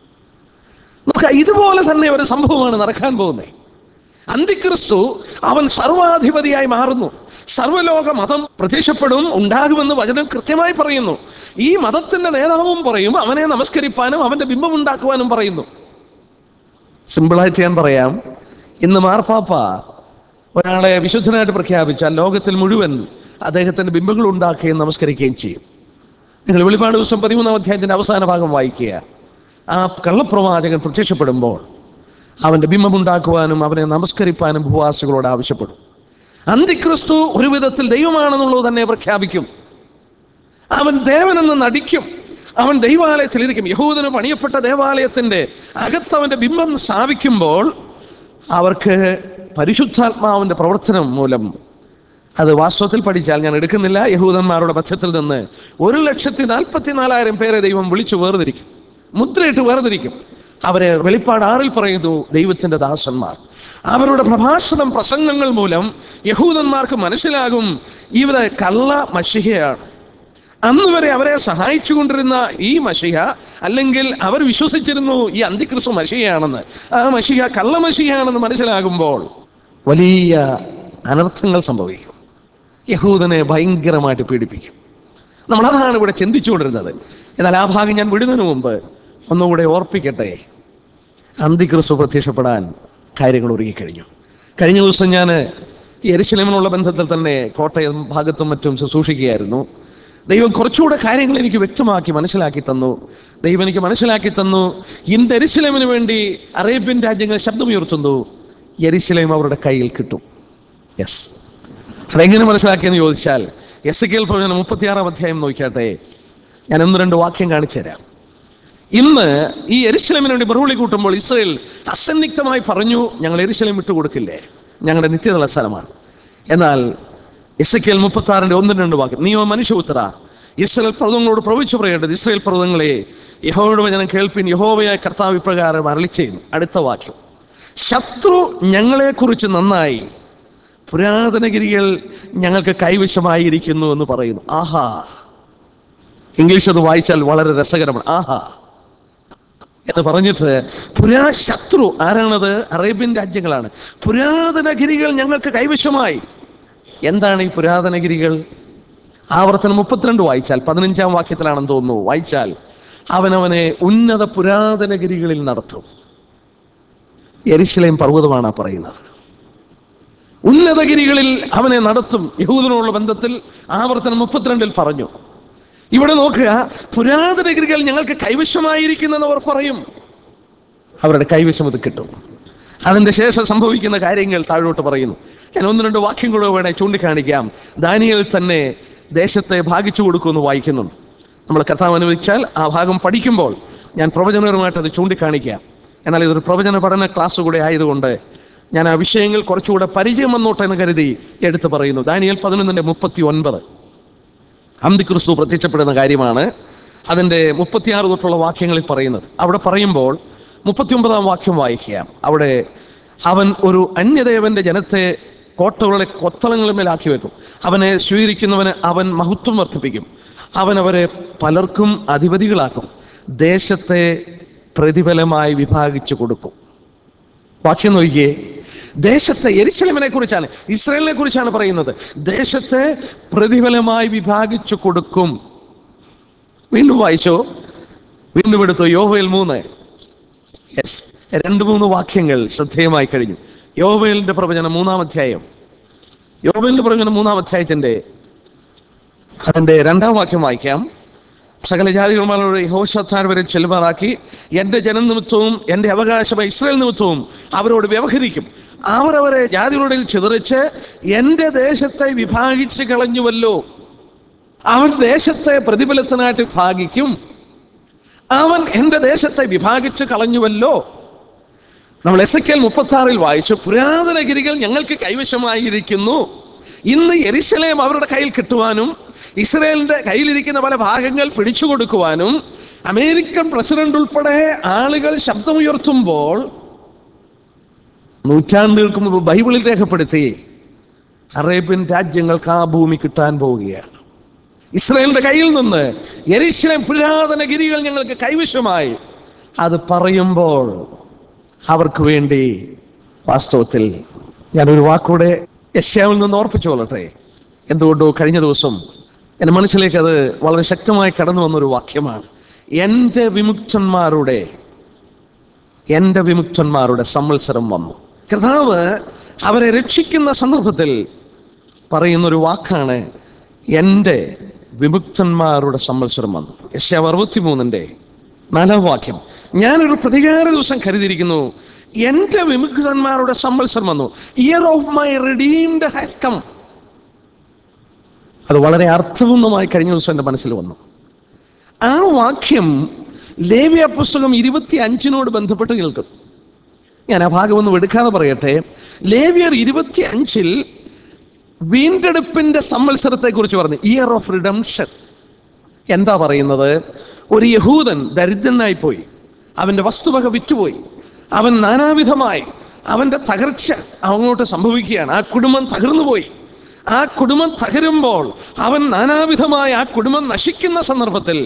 നമുക്ക് ഇതുപോലെ തന്നെ ഒരു സംഭവമാണ് നടക്കാൻ പോകുന്നത് അന്തിക്രിസ്തു അവൻ സർവാധിപതിയായി മാറുന്നു സർവലോക മതം പ്രത്യക്ഷപ്പെടും ഉണ്ടാകുമെന്ന് വചനം കൃത്യമായി പറയുന്നു ഈ മതത്തിന്റെ നേതാവും പറയും അവനെ നമസ്കരിപ്പാനും അവന്റെ ബിംബം ഉണ്ടാക്കുവാനും പറയുന്നു സിമ്പിളായിട്ട് ഞാൻ പറയാം ഇന്ന് മാർപ്പാപ്പ ഒരാളെ വിശുദ്ധനായിട്ട് പ്രഖ്യാപിച്ചാൽ ലോകത്തിൽ മുഴുവൻ അദ്ദേഹത്തിന്റെ ബിംബങ്ങൾ ഉണ്ടാക്കുകയും നമസ്കരിക്കുകയും ചെയ്യും നിങ്ങൾ വെളിപ്പാട് ദിവസം പതിമൂന്നാം അധ്യായത്തിന്റെ അവസാന ഭാഗം വായിക്കുക ആ കള്ളപ്രവാചകൻ പ്രത്യക്ഷപ്പെടുമ്പോൾ അവന്റെ ബിംബമുണ്ടാക്കുവാനും അവനെ നമസ്കരിപ്പാനും ഭൂവാസികളോട് ആവശ്യപ്പെടും അന്തിക്രിസ്തു ഒരു വിധത്തിൽ ദൈവമാണെന്നുള്ളത് തന്നെ പ്രഖ്യാപിക്കും അവൻ ദേവനെന്ന് നടിക്കും അവൻ ദൈവാലയത്തിൽ ഇരിക്കും യഹൂദന് പണിയപ്പെട്ട ദേവാലയത്തിന്റെ അകത്ത് അവന്റെ ബിംബം സ്ഥാപിക്കുമ്പോൾ അവർക്ക് പരിശുദ്ധാത്മാവിന്റെ പ്രവർത്തനം മൂലം അത് വാസ്തവത്തിൽ പഠിച്ചാൽ ഞാൻ എടുക്കുന്നില്ല യഹൂദന്മാരുടെ പക്ഷത്തിൽ നിന്ന് ഒരു ലക്ഷത്തി നാൽപ്പത്തി നാലായിരം പേരെ ദൈവം വിളിച്ചു വേർതിരിക്കും മുദ്രയിട്ട് വേർതിരിക്കും അവരെ വെളിപ്പാട് ആറിൽ പറയുന്നു ദൈവത്തിന്റെ ദാസന്മാർ അവരുടെ പ്രഭാഷണം പ്രസംഗങ്ങൾ മൂലം യഹൂദന്മാർക്ക് മനസ്സിലാകും ഇവരെ കള്ള മഷിഹയാണ് അന്ന് വരെ അവരെ സഹായിച്ചുകൊണ്ടിരുന്ന ഈ മഷിഹ അല്ലെങ്കിൽ അവർ വിശ്വസിച്ചിരുന്നു ഈ അന്തിക്രിസ്തു മഷിഹയാണെന്ന് ആ മഷിഹ കള്ള മഷിഹയാണെന്ന് മനസ്സിലാകുമ്പോൾ വലിയ അനർത്ഥങ്ങൾ സംഭവിക്കും യഹൂദനെ ഭയങ്കരമായിട്ട് പീഡിപ്പിക്കും നമ്മൾ അതാണ് ഇവിടെ ചിന്തിച്ചുകൊണ്ടിരുന്നത് എന്നാൽ ആ ഭാഗം ഞാൻ വിടുന്നതിന് മുമ്പ് ഒന്നുകൂടെ ഓർപ്പിക്കട്ടെ അന്തിക്രിസ്തു പ്രത്യക്ഷപ്പെടാൻ കാര്യങ്ങൾ ഒരുങ്ങിക്കഴിഞ്ഞു കഴിഞ്ഞ ദിവസം ഞാൻ എരിശിലമിനുള്ള ബന്ധത്തിൽ തന്നെ കോട്ടയം ഭാഗത്തും മറ്റും ശുശ്രൂഷിക്കുകയായിരുന്നു ദൈവം കുറച്ചുകൂടെ കാര്യങ്ങൾ എനിക്ക് വ്യക്തമാക്കി മനസ്സിലാക്കി തന്നു ദൈവം എനിക്ക് മനസ്സിലാക്കി തന്നു ഇന്ന് എരിശിലമിന് വേണ്ടി അറേബ്യൻ രാജ്യങ്ങൾ ശബ്ദമുയർത്തുന്നു എരിശിലേം അവരുടെ കയ്യിൽ കിട്ടും യെസ് അതെങ്ങനെ മനസ്സിലാക്കിയെന്ന് ചോദിച്ചാൽ എസ് കെ എൽ പ്രവചനം മുപ്പത്തിയാറാം അധ്യായം നോക്കിയാട്ടെ ഞാൻ ഒന്ന് രണ്ട് വാക്യം കാണിച്ചു തരാം ഇന്ന് ഈ എരിശിലമിന് വേണ്ടി മറുപടി കൂട്ടുമ്പോൾ ഇസ്രയേൽ അസന്നിഗ്ധമായി പറഞ്ഞു ഞങ്ങൾ എരിശിലം വിട്ടുകൊടുക്കില്ലേ ഞങ്ങളുടെ നിത്യതല സ്ഥലമാണ് എന്നാൽ എസ് കെ എൽ മുപ്പത്തി ആറിന്റെ ഒന്നും രണ്ട് വാക്യം നീയോ മനുഷ്യപുത്ര ഇസ്രയേൽ പർവ്വതങ്ങളോട് പ്രവചിച്ചു പറയേണ്ടത് ഇസ്രയേൽ പർവ്വതങ്ങളെ യഹോവയുടെ വചനം കേൾപ്പിൻ യഹോവയായ കർത്താവ് ഇപ്രകാരം അരളി ചെയ്യുന്നു അടുത്ത വാക്യം ശത്രു ഞങ്ങളെക്കുറിച്ച് നന്നായി പുരാതനഗിരികൾ ഞങ്ങൾക്ക് കൈവശമായിരിക്കുന്നു എന്ന് പറയുന്നു ആഹാ ഇംഗ്ലീഷ് അത് വായിച്ചാൽ വളരെ രസകരമാണ് ആഹാ എന്ന് പറഞ്ഞിട്ട് പുരാ ശത്രു ആരാണത് അറേബ്യൻ രാജ്യങ്ങളാണ് പുരാതനഗിരികൾ ഞങ്ങൾക്ക് കൈവശമായി എന്താണ് ഈ പുരാതനഗിരികൾ ആവർത്തനം മുപ്പത്തിരണ്ട് വായിച്ചാൽ പതിനഞ്ചാം വാക്യത്തിലാണെന്ന് തോന്നുന്നു വായിച്ചാൽ അവനവനെ ഉന്നത പുരാതനഗിരികളിൽ നടത്തും എരിശിലേം പർവ്വതമാണ് ആ പറയുന്നത് ഉന്നതഗിരികളിൽ അവനെ നടത്തും യഹൂദനോടുള്ള ബന്ധത്തിൽ ആവർത്തനം മുപ്പത്തിരണ്ടിൽ പറഞ്ഞു ഇവിടെ നോക്കുക പുരാതനഗിരികൾ ഞങ്ങൾക്ക് കൈവശമായിരിക്കുന്നെന്ന് അവർ പറയും അവരുടെ കൈവശം ഇത് കിട്ടും അതിന്റെ ശേഷം സംഭവിക്കുന്ന കാര്യങ്ങൾ താഴോട്ട് പറയുന്നു ഞാൻ ഒന്ന് രണ്ട് വാക്യം കൂടെ വേണേ ചൂണ്ടിക്കാണിക്കാം ദാനിയൽ തന്നെ ദേശത്തെ ഭാഗിച്ചു കൊടുക്കുമെന്ന് വായിക്കുന്നുണ്ട് നമ്മൾ കർത്താവ് അനുവദിച്ചാൽ ആ ഭാഗം പഠിക്കുമ്പോൾ ഞാൻ പ്രവചനപരമായിട്ട് അത് ചൂണ്ടിക്കാണിക്കാം എന്നാൽ ഇതൊരു പ്രവചന പഠന ക്ലാസ് കൂടെ ആയതുകൊണ്ട് ഞാൻ ആ വിഷയങ്ങൾ കുറച്ചുകൂടെ പരിചയം വന്നോട്ടെ എന്ന് കരുതി എടുത്തു പറയുന്നു ദാനിയൽ പതിനൊന്നിന്റെ മുപ്പത്തി ഒൻപത് അന്തിക്രിസ്തു പ്രത്യക്ഷപ്പെടുന്ന കാര്യമാണ് അതിൻ്റെ മുപ്പത്തിയാറ് തൊട്ടുള്ള വാക്യങ്ങളിൽ പറയുന്നത് അവിടെ പറയുമ്പോൾ മുപ്പത്തിയൊമ്പതാം വാക്യം വായിക്കുക അവിടെ അവൻ ഒരു അന്യദേവന്റെ ജനത്തെ കോട്ടകളുടെ കൊത്തളങ്ങളിന്മേലാക്കി വെക്കും അവനെ സ്വീകരിക്കുന്നവന് അവൻ മഹത്വം വർദ്ധിപ്പിക്കും അവൻ അവരെ പലർക്കും അധിപതികളാക്കും ദേശത്തെ പ്രതിഫലമായി വിഭാഗിച്ചു കൊടുക്കും വാക്യം നോക്കിയേ ദേശത്തെ എരിശലമിനെ കുറിച്ചാണ് ഇസ്രയേലിനെ കുറിച്ചാണ് പറയുന്നത് ദേശത്തെ പ്രതിഫലമായി വിഭാഗിച്ചു കൊടുക്കും വീണ്ടും വായിച്ചോ വീണ്ടും എടുത്തു യോഹയിൽ മൂന്ന് യെസ് രണ്ട് മൂന്ന് വാക്യങ്ങൾ ശ്രദ്ധേയമായി കഴിഞ്ഞു യോവേലിന്റെ പ്രവചനം മൂന്നാം അധ്യായം യോവേലിന്റെ പ്രവചനം മൂന്നാം അധ്യായത്തിന്റെ അതിന്റെ രണ്ടാം വാക്യം വായിക്കാം സകല ജാതികളുമാരുടെ യഹോശത്താൻ വരെ ചെല്ലുമാറാക്കി എൻ്റെ ജനനിമിത്തവും എൻ്റെ അവകാശമായ ഇസ്രായേൽ നിമിത്തവും അവരോട് വ്യവഹരിക്കും അവർ അവരെ ജാതികളുടെ ചിതറിച്ച് എൻ്റെ ദേശത്തെ വിഭാഗിച്ച് കളഞ്ഞുവല്ലോ അവൻ ദേശത്തെ പ്രതിഫലത്തിനായിട്ട് വിഭാഗിക്കും അവൻ എൻ്റെ ദേശത്തെ വിഭാഗിച്ച് കളഞ്ഞുവല്ലോ നമ്മൾ എസ് എ മുപ്പത്തി ആറിൽ വായിച്ചു പുരാതന ഗിരികൾ ഞങ്ങൾക്ക് കൈവശമായിരിക്കുന്നു ഇന്ന് എരിശലേം അവരുടെ കയ്യിൽ കിട്ടുവാനും ഇസ്രയേലിന്റെ കയ്യിലിരിക്കുന്ന പല ഭാഗങ്ങൾ പിടിച്ചു കൊടുക്കുവാനും അമേരിക്കൻ പ്രസിഡന്റ് ഉൾപ്പെടെ ആളുകൾ ശബ്ദമുയർത്തുമ്പോൾ നൂറ്റാണ്ടുകൾക്ക് മുമ്പ് ബൈബിളിൽ രേഖപ്പെടുത്തി അറേബ്യൻ രാജ്യങ്ങൾക്ക് ആ ഭൂമി കിട്ടാൻ പോവുകയാണ് ഇസ്രയേലിന്റെ കയ്യിൽ നിന്ന് എരിശിലേം പുരാതന ഗിരികൾ ഞങ്ങൾക്ക് കൈവശമായി അത് പറയുമ്പോൾ അവർക്ക് വേണ്ടി വാസ്തവത്തിൽ ഞാനൊരു വാക്കൂടെ യശ്യാവിൽ നിന്ന് ഓർപ്പിച്ചു കൊള്ളട്ടെ എന്തുകൊണ്ടോ കഴിഞ്ഞ ദിവസം എൻ്റെ മനസ്സിലേക്ക് അത് വളരെ ശക്തമായി കടന്നു വന്നൊരു വാക്യമാണ് എൻ്റെ വിമുക്തന്മാരുടെ എൻ്റെ വിമുക്തന്മാരുടെ സംവത്സരം വന്നു കർത്താവ് അവരെ രക്ഷിക്കുന്ന സന്ദർഭത്തിൽ പറയുന്നൊരു വാക്കാണ് എൻ്റെ വിമുക്തന്മാരുടെ സംവത്സരം വന്നു യശാവ് അറുപത്തിമൂന്നിൻ്റെ നാലാം വാക്യം ഞാനൊരു പ്രതികാര ദിവസം കരുതിയിരിക്കുന്നു എൻ്റെ വിമുക്തന്മാരുടെ സംവത്സരം വന്നു year of my redeemed has come അത് വളരെ അർത്ഥപൂർണ്ണമായി കഴിഞ്ഞ ദിവസം എൻ്റെ മനസ്സിൽ വന്നു ആ വാക്യം ലേവ്യ പുസ്തകം ഇരുപത്തി അഞ്ചിനോട് ബന്ധപ്പെട്ട് കേൾക്കുന്നു ഞാൻ ആ ഭാഗം ഒന്ന് എടുക്കാതെ പറയട്ടെ ലേവ്യർ ഇരുപത്തി അഞ്ചിൽ വീണ്ടെടുപ്പിന്റെ സംവത്സരത്തെ കുറിച്ച് പറഞ്ഞു ഇയർ ഓഫ് റിഡംഷൻ എന്താ പറയുന്നത് ഒരു യഹൂദൻ ദരിദ്രനായി പോയി അവന്റെ വസ്തുവക വിറ്റുപോയി അവൻ നാനാവിധമായി അവന്റെ തകർച്ച അങ്ങോട്ട് സംഭവിക്കുകയാണ് ആ കുടുംബം തകർന്നു പോയി ആ കുടുംബം തകരുമ്പോൾ അവൻ നാനാവിധമായി ആ കുടുംബം നശിക്കുന്ന സന്ദർഭത്തിൽ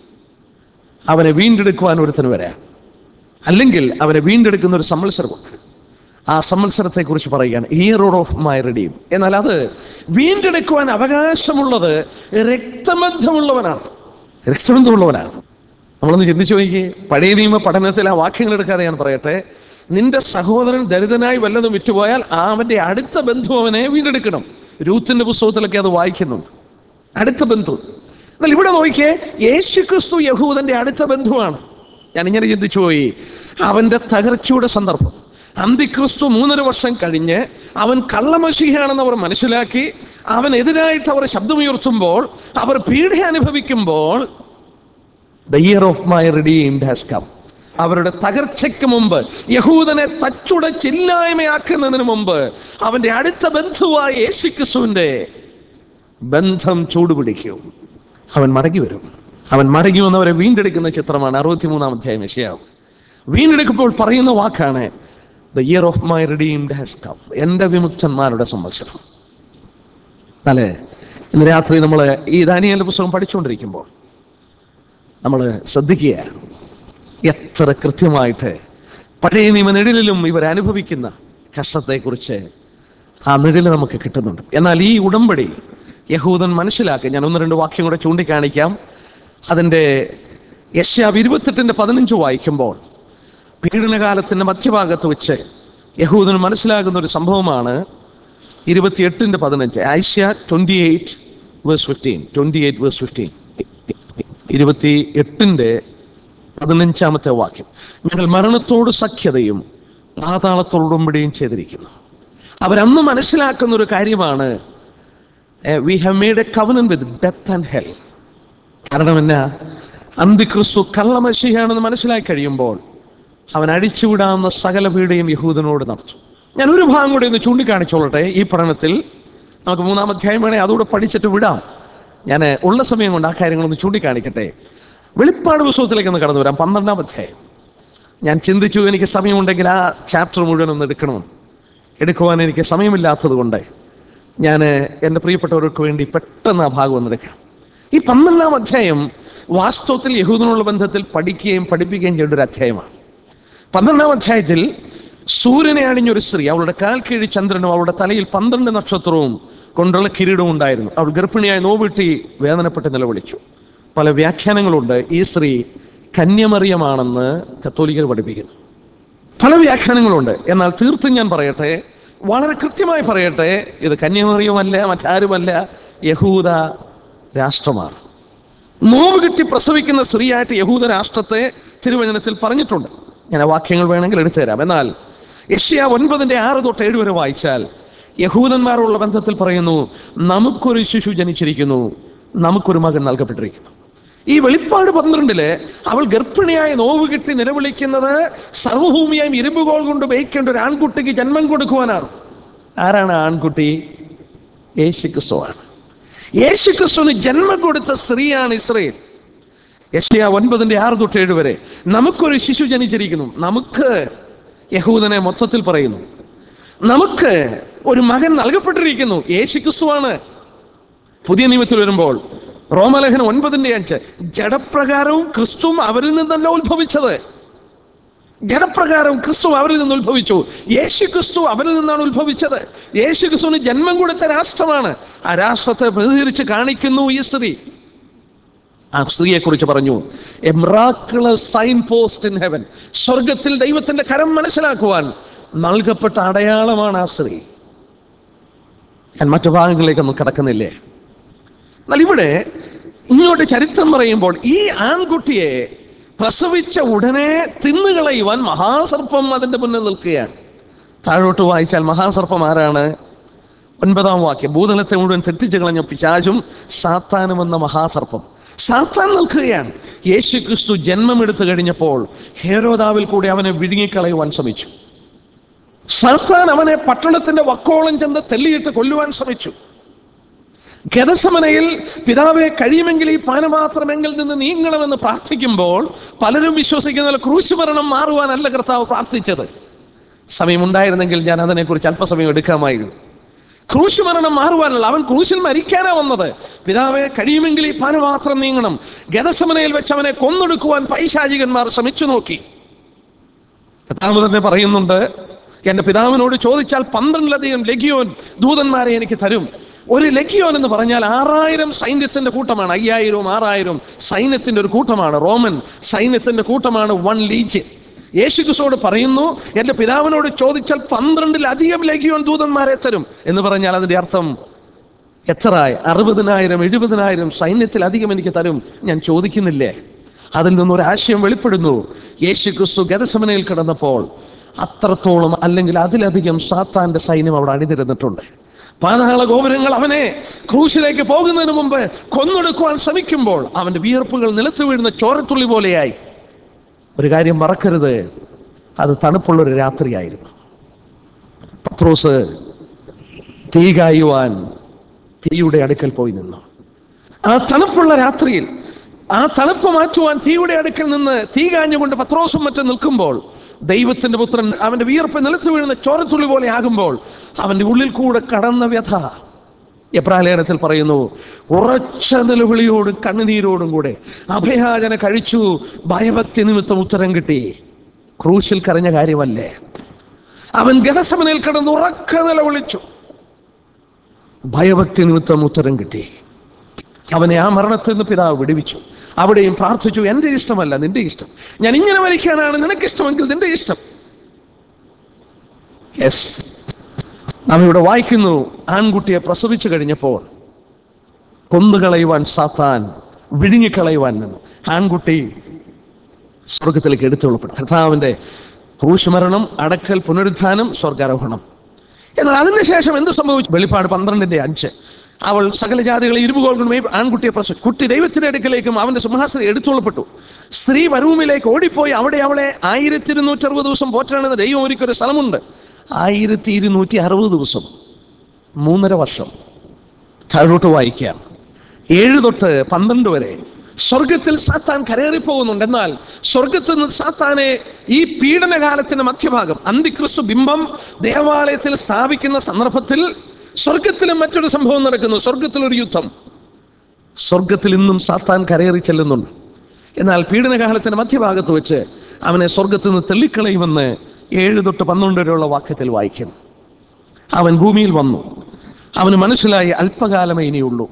അവനെ വീണ്ടെടുക്കുവാൻ ഒരുത്തന് വരാം അല്ലെങ്കിൽ അവനെ വീണ്ടെടുക്കുന്ന ഒരു സംവത്സരമുണ്ട് ആ സംവത്സരത്തെ കുറിച്ച് പറയുകയാണ് ഇയറോഡ് ഓഫ് മൈ റെഡീം എന്നാൽ അത് വീണ്ടെടുക്കുവാൻ അവകാശമുള്ളത് രക്തബന്ധമുള്ളവനാണ് രക്തബന്ധമുള്ളവനാണ് നമ്മളൊന്ന് ചിന്തിച്ചു നോക്കിയേ പഴയ നിയമ പഠനത്തിൽ ആ വാക്യങ്ങൾ എടുക്കാതെ ഞാൻ പറയട്ടെ നിന്റെ സഹോദരൻ ദരിദ്രനായി വല്ലതും വിറ്റുപോയാൽ ആ അവന്റെ അടുത്ത ബന്ധു അവനെ വീണ്ടെടുക്കണം രൂത്തിന്റെ പുസ്തകത്തിലൊക്കെ അത് വായിക്കുന്നുണ്ട് അടുത്ത ബന്ധു എന്നാൽ ഇവിടെ നോക്കിയേ യേശു ക്രിസ്തു യഹൂദന്റെ അടുത്ത ബന്ധുവാണ് ഞാൻ ഇങ്ങനെ ചിന്തിച്ചു പോയി അവന്റെ തകർച്ചയുടെ സന്ദർഭം അന്തിക്രിസ്തു മൂന്നര വർഷം കഴിഞ്ഞ് അവൻ കള്ളമഷിയാണെന്ന് അവർ മനസ്സിലാക്കി അവനെതിരായിട്ട് അവർ ശബ്ദമുയർത്തുമ്പോൾ അവർ പീഡ അനുഭവിക്കുമ്പോൾ the year of my redeemed has come അവരുടെ തകർച്ചയ്ക്ക് മുമ്പ് യഹൂദനെ തച്ചുടച്ചില്ലായ്മയാക്കുന്നതിന് മുമ്പ് അവന്റെ അടുത്ത ബന്ധുവായ യേശുക്രിസ്തുവിന്റെ ബന്ധം ചൂടുപിടിക്കും അവൻ മടങ്ങി വരും അവൻ മടങ്ങി വന്നവരെ വീണ്ടെടുക്കുന്ന ചിത്രമാണ് അറുപത്തിമൂന്നാം അധ്യായം വിഷയാവും വീണ്ടെടുക്കുമ്പോൾ പറയുന്ന വാക്കാണ് the year of my redeemed has come എൻ്റെ വിമുക്തന്മാരുടെ സംവത്സരം അല്ലേ ഇന്ന് രാത്രി നമ്മൾ ഈ ദാനിയലിന്റെ പുസ്തകം പഠിച്ചുകൊണ്ടിരിക്കുമ്പോൾ നമ്മൾ ശ്രദ്ധിക്കുക എത്ര കൃത്യമായിട്ട് പഴയ നിയമ നിഴലിലും ഇവർ അനുഭവിക്കുന്ന കഷ്ടത്തെക്കുറിച്ച് ആ നിഴല് നമുക്ക് കിട്ടുന്നുണ്ട് എന്നാൽ ഈ ഉടമ്പടി യഹൂദൻ മനസ്സിലാക്കി ഞാൻ ഒന്ന് രണ്ട് വാക്യം കൂടെ ചൂണ്ടിക്കാണിക്കാം അതിൻ്റെ യശ്യാവ് ഇരുപത്തെട്ടിൻ്റെ പതിനഞ്ച് വായിക്കുമ്പോൾ പീഡനകാലത്തിൻ്റെ മധ്യഭാഗത്ത് വെച്ച് യഹൂദന് മനസ്സിലാകുന്ന ഒരു സംഭവമാണ് ഇരുപത്തിയെട്ടിൻ്റെ പതിനഞ്ച് Isaiah twenty eight verse fifteen twenty eight verse fifteen ഇരുപത്തി എട്ടിൻ്റെ പതിനഞ്ചാമത്തെ വാക്യം ഞങ്ങൾ മരണത്തോട് സഖ്യതയും പാതാളത്തോട് ഉടമ്പടിയും ചെയ്തിരിക്കുന്നു അവരന്ന് മനസ്സിലാക്കുന്ന ഒരു കാര്യമാണ് we have made a covenant with death and hell കാരണം എന്നാ അന്തിക്രിസ്തു കള്ളമശിയാണെന്ന് മനസ്സിലാക്കി കഴിയുമ്പോൾ അവൻ അഴിച്ചുവിടാവുന്ന സകല പീഡയും യഹൂദനോട് നടത്തും ഞാൻ ഒരു ഭാഗം കൂടി ഒന്ന് ചൂണ്ടിക്കാണിച്ചോളട്ടെ ഈ പഠനത്തിൽ നമുക്ക് മൂന്നാം അധ്യായം വേണേ അതുകൂടെ പഠിച്ചിട്ട് വിടാം ഞാൻ ഉള്ള സമയം കൊണ്ട് ആ കാര്യങ്ങളൊന്ന് ചൂണ്ടിക്കാണിക്കട്ടെ വെളിപ്പാട് പുസ്തകത്തിലേക്ക് ഒന്ന് കടന്നു വരാം പന്ത്രണ്ടാം അധ്യായം ഞാൻ ചിന്തിച്ചു എനിക്ക് സമയമുണ്ടെങ്കിൽ ആ ചാപ്റ്റർ മുഴുവൻ ഒന്ന് എടുക്കണം എടുക്കുവാൻ എനിക്ക് സമയമില്ലാത്തത് കൊണ്ട് ഞാൻ എൻ്റെ പ്രിയപ്പെട്ടവർക്ക് വേണ്ടി പെട്ടെന്ന് ആ ഭാഗം ഒന്ന് എടുക്കാം ഈ പന്ത്രണ്ടാം അധ്യായം വാസ്തവത്തിൽ യഹൂദനുള്ള ബന്ധത്തിൽ പഠിക്കുകയും പഠിപ്പിക്കുകയും ചെയ്യേണ്ട ഒരു അധ്യായമാണ് പന്ത്രണ്ടാം അധ്യായത്തിൽ സൂര്യനെ അണിഞ്ഞൊരു സ്ത്രീ അവളുടെ കാൽ കീഴി ചന്ദ്രനും അവളുടെ തലയിൽ പന്ത്രണ്ട് നക്ഷത്രവും കൊണ്ടുള്ള കിരീടവും ഉണ്ടായിരുന്നു അവൾ ഗർഭിണിയായി നോവിട്ടി വേദനപ്പെട്ട് നിലവിളിച്ചു പല വ്യാഖ്യാനങ്ങളുണ്ട് ഈ സ്ത്രീ കന്യമറിയമാണെന്ന് കത്തോലിക്കർ പഠിപ്പിക്കുന്നു പല വ്യാഖ്യാനങ്ങളുണ്ട് എന്നാൽ തീർത്തും ഞാൻ പറയട്ടെ വളരെ കൃത്യമായി പറയട്ടെ ഇത് കന്യമറിയമല്ല മറ്റാരുമല്ല യഹൂദ രാഷ്ട്രമാണ് നോവ് കിട്ടി പ്രസവിക്കുന്ന സ്ത്രീയായിട്ട് യഹൂദ രാഷ്ട്രത്തെ തിരുവചനത്തിൽ പറഞ്ഞിട്ടുണ്ട് ഞാൻ ആ വാക്യങ്ങൾ വേണമെങ്കിൽ എടുത്തു തരാം എന്നാൽ യഷ്യ ഒൻപതിൻ്റെ ആറ് തൊട്ട് ഏഴ് വരെ വായിച്ചാൽ യഹൂദന്മാരുള്ള ബന്ധത്തിൽ പറയുന്നു നമുക്കൊരു ശിശു ജനിച്ചിരിക്കുന്നു നമുക്കൊരു മകൻ നൽകപ്പെട്ടിരിക്കുന്നു ഈ വെളിപ്പാട് പന്ത്രണ്ടില് അവൾ ഗർഭിണിയായി നോവ് കിട്ടി നിലവിളിക്കുന്നത് സർവഭൂമിയായും ഇരുമ്പുകോൾ കൊണ്ട് വേയിക്കേണ്ട ഒരു ആൺകുട്ടിക്ക് ജന്മം കൊടുക്കുവാനാണ് ആരാണ് ആ ആൺകുട്ടി യേശു ക്രിസ്തുവാണ് യേശു ക്രിസ്തുവിന് ജന്മം കൊടുത്ത സ്ത്രീയാണ് ഇസ്രയേൽ യശ്യ ഒൻപതിന്റെ ആറ് തൊട്ട് ഏഴ് വരെ നമുക്കൊരു ശിശു ജനിച്ചിരിക്കുന്നു നമുക്ക് യഹൂദനെ മൊത്തത്തിൽ പറയുന്നു നമുക്ക് ഒരു മകൻ നൽകപ്പെട്ടിരിക്കുന്നു യേശു ക്രിസ്തുവാണ് പുതിയ നിയമത്തിൽ വരുമ്പോൾ റോമലേഖനം ഒൻപതിന്റെ അഞ്ച് ജഡപ്രകാരവും ക്രിസ്തുവും അവരിൽ നിന്നല്ല ഉത്ഭവിച്ചത് ജഡപ്രകാരം ക്രിസ്തു അവരിൽ നിന്ന് ഉത്ഭവിച്ചു യേശു ക്രിസ്തു അവരിൽ നിന്നാണ് ഉത്ഭവിച്ചത് യേശു ക്രിസ്തുവിന് ജന്മം കൊടുത്ത രാഷ്ട്രമാണ് ആ രാഷ്ട്രത്തെ പ്രതികരിച്ച് കാണിക്കുന്നു ഈ സ്ത്രീ ആ സ്ത്രീയെ കുറിച്ച് പറഞ്ഞു a sign post in heaven സ്വർഗത്തിൽ ദൈവത്തിന്റെ കരം മനസ്സിലാക്കുവാൻ നൽകപ്പെട്ട അടയാളമാണ് ആ സ്ത്രീ ഞാൻ മറ്റു ഭാഗങ്ങളിലേക്കൊന്നും കിടക്കുന്നില്ലേ എന്നാൽ ഇവിടെ ഇങ്ങോട്ട് ചരിത്രം പറയുമ്പോൾ ഈ ആൺകുട്ടിയെ പ്രസവിച്ച ഉടനെ തിന്നുകളയുവാൻ മഹാസർപ്പം അതിൻ്റെ മുന്നിൽ നിൽക്കുകയാണ് താഴോട്ട് വായിച്ചാൽ മഹാസർപ്പം ആരാണ് ഒൻപതാം വാക്യം ഭൂതലത്തെ മുഴുവൻ തെറ്റിച്ച് കളഞ്ഞ പിശാചും സാത്താനും എന്ന മഹാസർപ്പം സാത്താൻ നിൽക്കുകയാണ് യേശു ക്രിസ്തു ജന്മമെടുത്തു കഴിഞ്ഞപ്പോൾ ഹേരോദാവിൽ കൂടി അവനെ വിഴുങ്ങിക്കളയുവാൻ ശ്രമിച്ചു സാത്താൻ അവനെ പട്ടണത്തിന്റെ വക്കോളം ചെന്ന് തെല്ലിയിട്ട് കൊല്ലുവാൻ ശ്രമിച്ചു ഗതസമനയിൽ പിതാവെ കഴിയുമെങ്കിൽ ഈ പാനമാത്രമെങ്കിൽ നിന്ന് നീങ്ങണമെന്ന് പ്രാർത്ഥിക്കുമ്പോൾ പലരും വിശ്വസിക്കുന്ന ക്രൂശ് മരണം മാറുവാനല്ല കർത്താവ് പ്രാർത്ഥിച്ചത് സമയമുണ്ടായിരുന്നെങ്കിൽ ഞാൻ അതിനെക്കുറിച്ച് അല്പസമയം എടുക്കാമായിരുന്നു ക്രൂശ് മരണം മാറുവാനല്ല അവൻ ക്രൂശിൽ മരിക്കാനാ വന്നത് പിതാവെ കഴിയുമെങ്കിൽ ഈ പാനമാത്രം നീങ്ങണം ഗതസമനയിൽ വെച്ച് അവനെ കൊന്നൊടുക്കുവാൻ പൈശാചികന്മാർ ശ്രമിച്ചു നോക്കി കർത്താവ് തന്നെ പറയുന്നുണ്ട് എന്റെ പിതാവിനോട് ചോദിച്ചാൽ പന്ത്രണ്ടിലധികം ലഗിയോൻ ദൂതന്മാരെ എനിക്ക് തരും ഒരു ലഗിയോൻ എന്ന് പറഞ്ഞാൽ ആറായിരം സൈന്യത്തിന്റെ കൂട്ടമാണ് അയ്യായിരവും ആറായിരവും സൈന്യത്തിന്റെ ഒരു കൂട്ടമാണ് റോമൻ സൈന്യത്തിന്റെ കൂട്ടമാണ് വൺ ലീജിയൻ യേശുക്രിസ്തോട് പറയുന്നു എന്റെ പിതാവിനോട് ചോദിച്ചാൽ പന്ത്രണ്ടിലധികം ലഗിയോൻ ദൂതന്മാരെ തരും എന്ന് പറഞ്ഞാൽ അതിന്റെ അർത്ഥം എത്രയായി അറുപതിനായിരം എഴുപതിനായിരം സൈന്യത്തിലധികം എനിക്ക് തരും ഞാൻ ചോദിക്കുന്നില്ലേ അതിൽ നിന്നൊരു ആശയം വെളിപ്പെടുന്നു യേശു ക്രിസ്തു ഗതസമനയിൽ കിടന്നപ്പോൾ അത്രത്തോളം അല്ലെങ്കിൽ അതിലധികം സാത്താന്റെ സൈന്യം അവിടെ അണിനിരന്നിട്ടുണ്ട് പാതാള ഗോപുരങ്ങൾ അവനെ ക്രൂശിലേക്ക് പോകുന്നതിന് മുമ്പ് കൊന്നൊടുക്കുവാൻ ശ്രമിക്കുമ്പോൾ അവന്റെ വിയർപ്പുകൾ നിലത്ത് വീഴുന്ന ചോരത്തുള്ളി പോലെയായി ഒരു കാര്യം മറക്കരുത് അത് തണുപ്പുള്ളൊരു രാത്രിയായിരുന്നു പത്രോസ് തീ കായുവാൻ തീയുടെ അടുക്കൽ പോയി നിന്നു ആ തണുപ്പുള്ള രാത്രിയിൽ ആ തണുപ്പ് മാറ്റുവാൻ തീയുടെ അടുക്കൽ നിന്ന് തീ കാഞ്ഞുകൊണ്ട് പത്രോസും മറ്റും നിൽക്കുമ്പോൾ ദൈവത്തിന്റെ പുത്രൻ അവന്റെ വിയർപ്പ് നിലത്ത് വീഴുന്ന ചോരത്തുള്ളി പോലെ ആകുമ്പോൾ അവന്റെ ഉള്ളിൽ കൂടെ കടന്ന വ്യഥ എബ്രാലേഖനത്തിൽ പറയുന്നു ഉറച്ച നിലവിളിയോടും കണ്ണുനീരോടും കൂടെ അഭയാചന കഴിച്ചു ഭയഭക്തി നിമിത്തം ഉത്തരം കിട്ടി ക്രൂശിൽ കരഞ്ഞ കാര്യമല്ലേ അവൻ ഗതസമനയിൽ കിടന്ന് ഉറക്ക നിലവിളിച്ചു ഭയഭക്തി നിമിത്തം ഉത്തരം കിട്ടി അവനെ ആ മരണത്തിൽ നിന്ന് പിതാവ് വിടുവിച്ചു അവിടെയും പ്രാർത്ഥിച്ചു എൻ്റെ ഇഷ്ടമല്ല നിന്റെ ഇഷ്ടം ഞാൻ ഇങ്ങനെ മരിക്കാനാണ് നിനക്ക് ഇഷ്ടമെങ്കിൽ നിന്റെ ഇഷ്ടം യെസ് നാം ഇവിടെ വായിക്കുന്നു ആൺകുട്ടിയെ പ്രസവിച്ചു കഴിഞ്ഞപ്പോൾ കൊന്നുകളയുവാൻ സാത്താൻ വിഴുങ്ങിക്കളയുവാൻ നിന്നു ആൺകുട്ടി സ്വർഗത്തിലേക്ക് എടുത്തുകൊള്ളപ്പെട്ടു കർത്താവിൻ്റെ ക്രൂശുമരണം അടക്കൽ പുനരുദ്ധാനം സ്വർഗാരോഹണം എന്നാൽ അതിനുശേഷം എന്ത് സംഭവിച്ചു വെളിപ്പാട് പന്ത്രണ്ടിന്റെ അഞ്ച് അവൾ സകല ജാതികളെ ഇരുമുകോൾ കൊണ്ട് മേയ് ആൺകുട്ടിയെ പ്രസവി കുട്ടി ദൈവത്തിന്റെ അടുക്കലേക്കും അവന്റെ സിംഹാസനം എടുത്തുകൊള്ളപ്പെട്ടു സ്ത്രീ വരൂമിലേക്ക് ഓടിപ്പോയി അവിടെ അവളെ ആയിരത്തി ഇരുന്നൂറ്റി അറുപത് ദിവസം പോറ്റാണെന്ന് ദൈവം ഒരുക്കൊരു സ്ഥലമുണ്ട് ആയിരത്തി ഇരുന്നൂറ്റി അറുപത് ദിവസം മൂന്നര വർഷം താഴോട്ട് വായിക്കാം ഏഴ് തൊട്ട് പന്ത്രണ്ട് വരെ സ്വർഗത്തിൽ സാത്താൻ കരേറി പോകുന്നുണ്ട് എന്നാൽ സ്വർഗത്തിൽ നിന്ന് സാത്താനെ ഈ പീഡനകാലത്തിന്റെ മധ്യഭാഗം അന്തിക്രിസ്തു ബിംബം ദേവാലയത്തിൽ സ്ഥാപിക്കുന്ന സന്ദർഭത്തിൽ സ്വർഗത്തിലും മറ്റൊരു സംഭവം നടക്കുന്നു സ്വർഗത്തിൽ ഒരു യുദ്ധം സ്വർഗത്തിൽ ഇന്നും സാത്താൻ കരയേറി ചെല്ലുന്നുണ്ട് എന്നാൽ പീഡനകാലത്തിന്റെ മധ്യഭാഗത്ത് വെച്ച് അവനെ സ്വർഗത്തിൽ നിന്ന് തെള്ളിക്കളയുമെന്ന് ഏഴ് തൊട്ട് പന്ത്രണ്ട് വരെയുള്ള വാക്യത്തിൽ വായിക്കുന്നു അവൻ ഭൂമിയിൽ വന്നു അവന് മനസ്സിലായി അല്പകാലമേ ഇനിയുള്ളൂ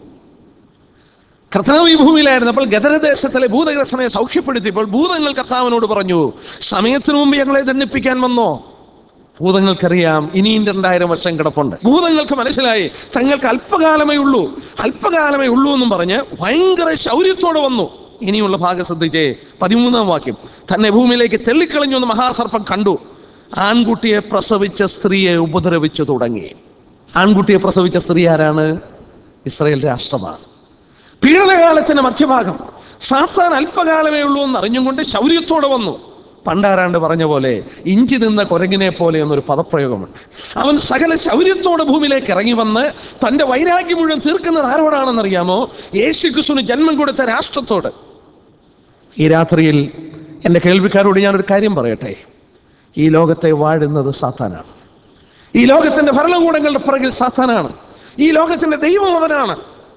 കർത്താവ് ഈ ഭൂമിയിലായിരുന്നപ്പോൾ ഗദരദേശത്തിലെ ഭൂതഗ്രസനെ സൗഖ്യപ്പെടുത്തിയപ്പോൾ ഭൂതങ്ങൾ കർത്താവിനോട് പറഞ്ഞു സമയത്തിനു മുമ്പ് ഞങ്ങളെ ദണ്ഡിപ്പിക്കാൻ വന്നോ ഭൂതങ്ങൾക്കറിയാം ഇനിയും രണ്ടായിരം വർഷം കിടപ്പുണ്ട് ഭൂതങ്ങൾക്ക് മനസ്സിലായി തങ്ങൾക്ക് അല്പകാലമേ ഉള്ളൂ അല്പകാലമേ ഉള്ളൂ എന്നും പറഞ്ഞ് ഭയങ്കര ശൗര്യത്തോടെ വന്നു ഇനിയുള്ള ഭാഗം ശ്രദ്ധിച്ചേ പതിമൂന്നാം വാക്യം തന്നെ ഭൂമിയിലേക്ക് തെള്ളിക്കളഞ്ഞു എന്ന് മഹാസർപ്പം കണ്ടു ആൺകുട്ടിയെ പ്രസവിച്ച സ്ത്രീയെ ഉപദ്രവിച്ചു തുടങ്ങി ആൺകുട്ടിയെ പ്രസവിച്ച സ്ത്രീ ആരാണ് ഇസ്രായേൽ രാഷ്ട്രമാണ് പീഡനകാലത്തിന്റെ മധ്യഭാഗം സാത്താൻ അല്പകാലമേ ഉള്ളൂ എന്ന് അറിഞ്ഞുകൊണ്ട് ശൗര്യത്തോടെ വന്നു പണ്ടാരാണ്ട് പറഞ്ഞ പോലെ ഇഞ്ചി നിന്ന കുരങ്ങിനെ പോലെ എന്നൊരു പദപ്രയോഗമുണ്ട് അവൻ സകല ശൗര്യത്തോടെ ഭൂമിയിലേക്ക് ഇറങ്ങി വന്ന് തന്റെ വൈരാഗ്യം മുഴുവൻ തീർക്കുന്നത് ആരോടാണെന്നറിയാമോ യേശു ക്രിസ്തുവിന് ജന്മം കൊടുത്ത രാഷ്ട്രത്തോട് ഈ രാത്രിയിൽ എൻ്റെ കേൾവിക്കാരോട് ഞാനൊരു കാര്യം പറയട്ടെ ഈ ലോകത്തെ വാഴുന്നത് സാത്താനാണ് ഈ ലോകത്തിന്റെ ഭരണകൂടങ്ങളുടെ പിറകിൽ സാത്താനാണ് ഈ ലോകത്തിന്റെ ദൈവം അവനാണ്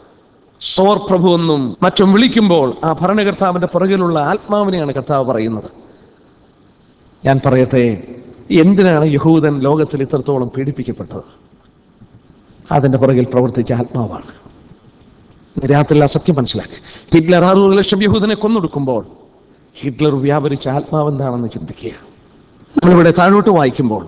സോർ പ്രഭു എന്നും മറ്റും വിളിക്കുമ്പോൾ ആ ഭരണകർത്താവിന്റെ പുറകിലുള്ള ആത്മാവിനെയാണ് കർത്താവ് പറയുന്നത് ഞാൻ പറയട്ടെ എന്തിനാണ് യഹൂദൻ ലോകത്തിൽ ഇത്രത്തോളം പീഡിപ്പിക്കപ്പെട്ടത് അതിന്റെ പുറകിൽ പ്രവർത്തിച്ച ആത്മാവാണ് ഇന്ന് രാത്രി ആ സത്യം മനസ്സിലാക്കി ഹിറ്റ്ലർ അറുപത് ലക്ഷം യഹൂദനെ കൊന്നൊടുക്കുമ്പോൾ ഹിറ്റ്ലർ വ്യാപരിച്ച ആത്മാവ് എന്താണെന്ന് ചിന്തിക്കുക നമ്മളിവിടെ താഴോട്ട് വായിക്കുമ്പോൾ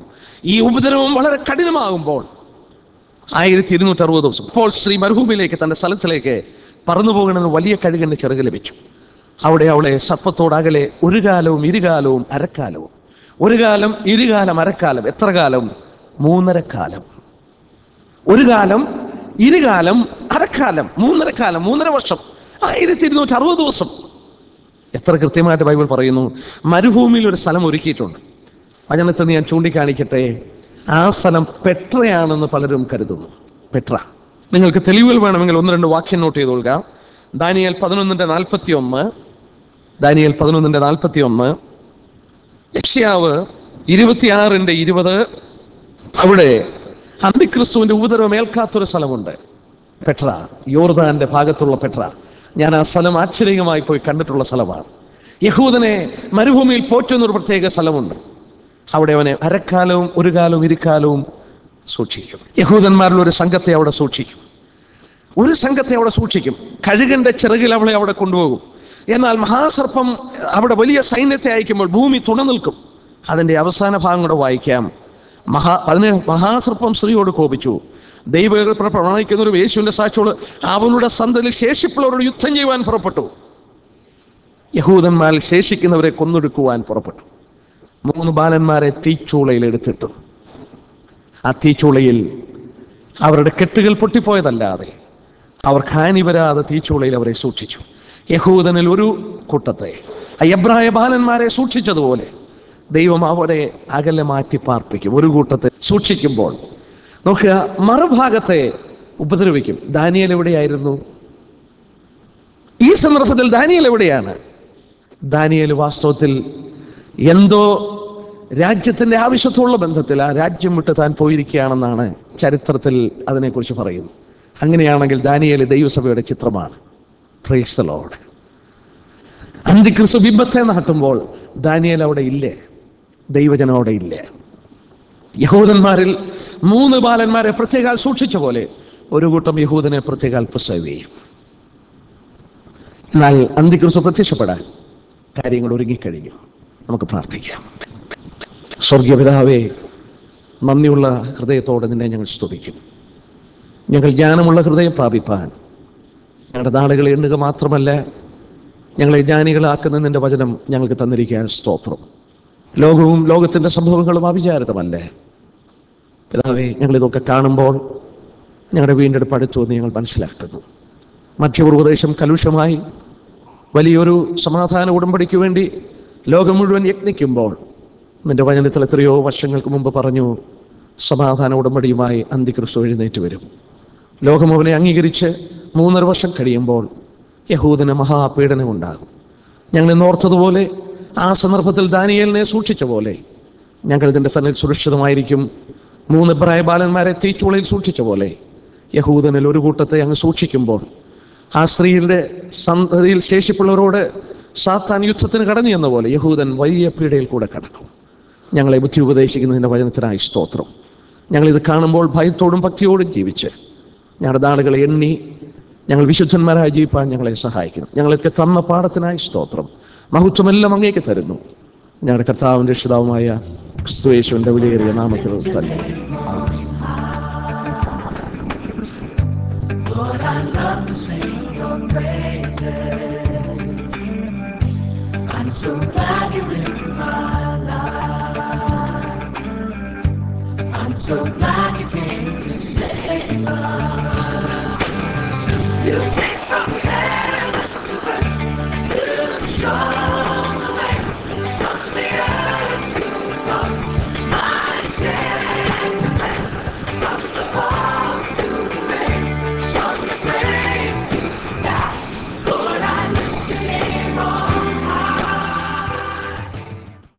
ഈ ഉപദ്രവം വളരെ കഠിനമാകുമ്പോൾ ആയിരത്തി ഇരുന്നൂറ്റി അറുപത് ദിവസം ഇപ്പോൾ ശ്രീ മരുഭൂമിയിലേക്ക് തന്റെ സ്ഥലത്തിലേക്ക് പറന്നു പോകണമെന്ന് വലിയ കഴുകന്റെ ചിറക് ലഭിച്ചു അവിടെ അവളെ സർപ്പത്തോടകലെ ഒരു കാലവും ഇരുകാലവും അരക്കാലവും ഒരു കാലം ഇരുകാലം അരക്കാലം എത്ര കാലം മൂന്നര കാലം ഒരു കാലം ഇരുകാലം അരക്കാലം മൂന്നര കാലം മൂന്നര വർഷം ആയിരത്തി ഇരുന്നൂറ്റി അറുപത് ദിവസം എത്ര കൃത്യമായിട്ട് ബൈബിൾ പറയുന്നു മരുഭൂമിയിൽ ഒരു സ്ഥലം ഒരുക്കിയിട്ടുണ്ട് വചനത്തെ ഞാൻ ചൂണ്ടിക്കാണിക്കട്ടെ ആ സ്ഥലം പെട്രയാണെന്ന് പലരും കരുതുന്നു പെട്ര നിങ്ങൾക്ക് തെളിവുകൾ വേണമെങ്കിൽ ഒന്ന് രണ്ട് വാക്യം നോട്ട് ചെയ്ത് കൊള്ളുക ദാനിയൽ പതിനൊന്നിന്റെ നാൽപ്പത്തി ഒന്ന് ദാനിയൽ പതിനൊന്നിന്റെ നാൽപ്പത്തി ഒന്ന് യക്ഷ്യാവ് ഇരുപത്തിയാറിന്റെ ഇരുപത് അവിടെ അന്തിക്രിസ്തുവിന്റെ ഉപദ്രവം ഏൽക്കാത്തൊരു സ്ഥലമുണ്ട് പെട്ര യോർദാന്റെ ഭാഗത്തുള്ള പെട്ര ഞാൻ ആ സ്ഥലം ആശ്ചര്യമായി പോയി കണ്ടിട്ടുള്ള സ്ഥലമാണ് യഹൂദനെ മരുഭൂമിയിൽ പോറ്റുന്ന ഒരു പ്രത്യേക സ്ഥലമുണ്ട് അവിടെ അവനെ അരക്കാലവും ഒരു കാലവും ഇരുക്കാലവും സൂക്ഷിക്കും യഹൂദന്മാരിൽ ഒരു സംഘത്തെ അവിടെ സൂക്ഷിക്കും ഒരു സംഘത്തെ അവിടെ സൂക്ഷിക്കും കഴുകന്റെ ചിറകിൽ അവളെ അവിടെ കൊണ്ടുപോകും എന്നാൽ മഹാസർപ്പം അവിടെ വലിയ സൈന്യത്തെ അയക്കുമ്പോൾ ഭൂമി തുണ നിൽക്കും അതിന്റെ അവസാന ഭാഗം കൂടെ വായിക്കാം മഹാ അതിന് മഹാസർപ്പം സ്ത്രീയോട് കോപിച്ചു ദൈവങ്ങൾ പ്രമാണിക്കുന്ന ഒരു യേശുവിന്റെ സാക്ഷിയോട് അവളുടെ സന്തതിൽ ശേഷിപ്പുള്ളവരോട് യുദ്ധം ചെയ്യുവാൻ പുറപ്പെട്ടു യഹൂദന്മാരിൽ ശേഷിക്കുന്നവരെ കൊന്നൊടുക്കുവാൻ പുറപ്പെട്ടു മൂന്ന് ബാലന്മാരെ തീച്ചൂളയിൽ എടുത്തിട്ടു ആ തീച്ചൂളയിൽ അവരുടെ കെട്ടുകൾ പൊട്ടിപ്പോയതല്ലാതെ അവർക്ക് ഹാനി വരാതെ തീച്ചൂളയിൽ അവരെ സൂക്ഷിച്ചു യഹൂദനിൽ ഒരു കൂട്ടത്തെ ആ എബ്രായ ബാലന്മാരെ സൂക്ഷിച്ചതുപോലെ ദൈവം അവരെ അകലെ മാറ്റി പാർപ്പിക്കും ഒരു കൂട്ടത്തെ സൂക്ഷിക്കുമ്പോൾ നോക്കുക മറുഭാഗത്തെ ഉപദ്രവിക്കും ദാനിയൽ എവിടെയായിരുന്നു ഈ സന്ദർഭത്തിൽ ദാനിയൽ എവിടെയാണ് ദാനിയൽ വാസ്തവത്തിൽ എന്തോ രാജ്യത്തിന്റെ ആവശ്യത്തോടുള്ള ബന്ധത്തിൽ ആ രാജ്യം വിട്ട് താൻ പോയിരിക്കുകയാണെന്നാണ് ചരിത്രത്തിൽ അതിനെക്കുറിച്ച് പറയുന്നു അങ്ങനെയാണെങ്കിൽ ദാനിയേൽ ദൈവസഭയുടെ ചിത്രമാണ് പ്രൈസ് ലോഡ് അന്തിക്രിസ്തു ബിംബത്തെ നാട്ടുമ്പോൾ ദാനിയേൽ അവിടെ ഇല്ലേ ദൈവജനം അവിടെ ഇല്ലേ യഹൂദന്മാരിൽ മൂന്ന് ബാലന്മാരെ പ്രത്യേകാൽ സൂക്ഷിച്ച പോലെ ഒരു കൂട്ടം യഹൂദനെ പ്രത്യേകാൽ പ്രിസർവ് ചെയ്യും എന്നാൽ അന്തിക്രിസ്തു പ്രത്യക്ഷപ്പെടാൻ കാര്യങ്ങൾ ഒരുങ്ങിക്കഴിഞ്ഞു നമുക്ക് പ്രാർത്ഥിക്കാം സ്വർഗീയ പിതാവേ നന്ദിയുള്ള ഹൃദയത്തോടെ നിന്നെ ഞങ്ങൾ സ്തുതിക്കും ഞങ്ങൾ ജ്ഞാനമുള്ള ഹൃദയം പ്രാപിപ്പാൻ ഞങ്ങളുടെ നാളുകൾ എണ്ണുക മാത്രമല്ല ഞങ്ങളെ ജ്ഞാനികളാക്കുന്ന നിന്റെ വചനം ഞങ്ങൾക്ക് തന്നിരിക്കാൻ സ്തോത്രം ലോകവും ലോകത്തിൻ്റെ സംഭവങ്ങളും അവിചാരിതമല്ലേ പിതാവേ ഞങ്ങളിതൊക്കെ കാണുമ്പോൾ ഞങ്ങളുടെ വീണ്ടെടുപ്പ് അടുത്തു എന്ന് ഞങ്ങൾ മനസ്സിലാക്കുന്നു മധ്യപൂർവദേശം കലുഷമായി വലിയൊരു സമാധാന ഉടമ്പടിക്ക് വേണ്ടി ലോകം മുഴുവൻ യത്നിക്കുമ്പോൾ നിന്റെ വചനത്തിൽ എത്രയോ വർഷങ്ങൾക്ക് മുമ്പ് പറഞ്ഞു സമാധാന ഉടമ്പടിയുമായി അന്തിക്രിസ്തു എഴുന്നേറ്റ് വരും ലോകം അവനെ അംഗീകരിച്ച് മൂന്നര വർഷം കഴിയുമ്പോൾ യഹൂദന് മഹാപീഡനം ഉണ്ടാകും ഞങ്ങൾ ഇന്നോർത്തതുപോലെ ആ സന്ദർഭത്തിൽ ദാനിയേലിനെ സൂക്ഷിച്ച പോലെ ഞങ്ങൾ ഇതിൻ്റെ സന്നിധി സുരക്ഷിതമായിരിക്കും മൂന്ന് ഇബ്രായ ബാലന്മാരെ തീച്ചുളയിൽ സൂക്ഷിച്ച പോലെ യഹൂദനിൽ ഒരു കൂട്ടത്തെ അങ്ങ് സൂക്ഷിക്കുമ്പോൾ ആ സ്ത്രീയുടെ സന്തതിയിൽ ശേഷിപ്പുള്ളവരോട് സാത്താൻ യുദ്ധത്തിന് കടന്നു എന്ന പോലെ യഹൂദൻ വലിയ പീഡയിൽ കൂടെ കടക്കും ഞങ്ങളെ ബുദ്ധി ഉപദേശിക്കുന്നതിൻ്റെ വചനത്തിനായി സ്തോത്രം ഞങ്ങളിത് കാണുമ്പോൾ ഭയത്തോടും ഭക്തിയോടും ജീവിച്ച് ഞങ്ങളുടെ നാളുകളെ എണ്ണി ഞങ്ങൾ വിശുദ്ധന്മാരായി ജീവിപ്പാൻ ഞങ്ങളെ സഹായിക്കണം ഞങ്ങൾക്ക് തന്ന പാഠത്തിനായി സ്തോത്രം മഹത്വമെല്ലാം അങ്ങേക്ക് തരുന്നു ഞങ്ങളുടെ കർത്താവിൻ്റെ രക്ഷിതാവുമായ ക്രിസ്തുവേശുവിൻ്റെ വിലയേറിയ നാമത്തിൽ തന്നെ ആമേൻ Lord, I love to sing your praises. I'm so glad you're in my life. I'm so glad you came to save us. You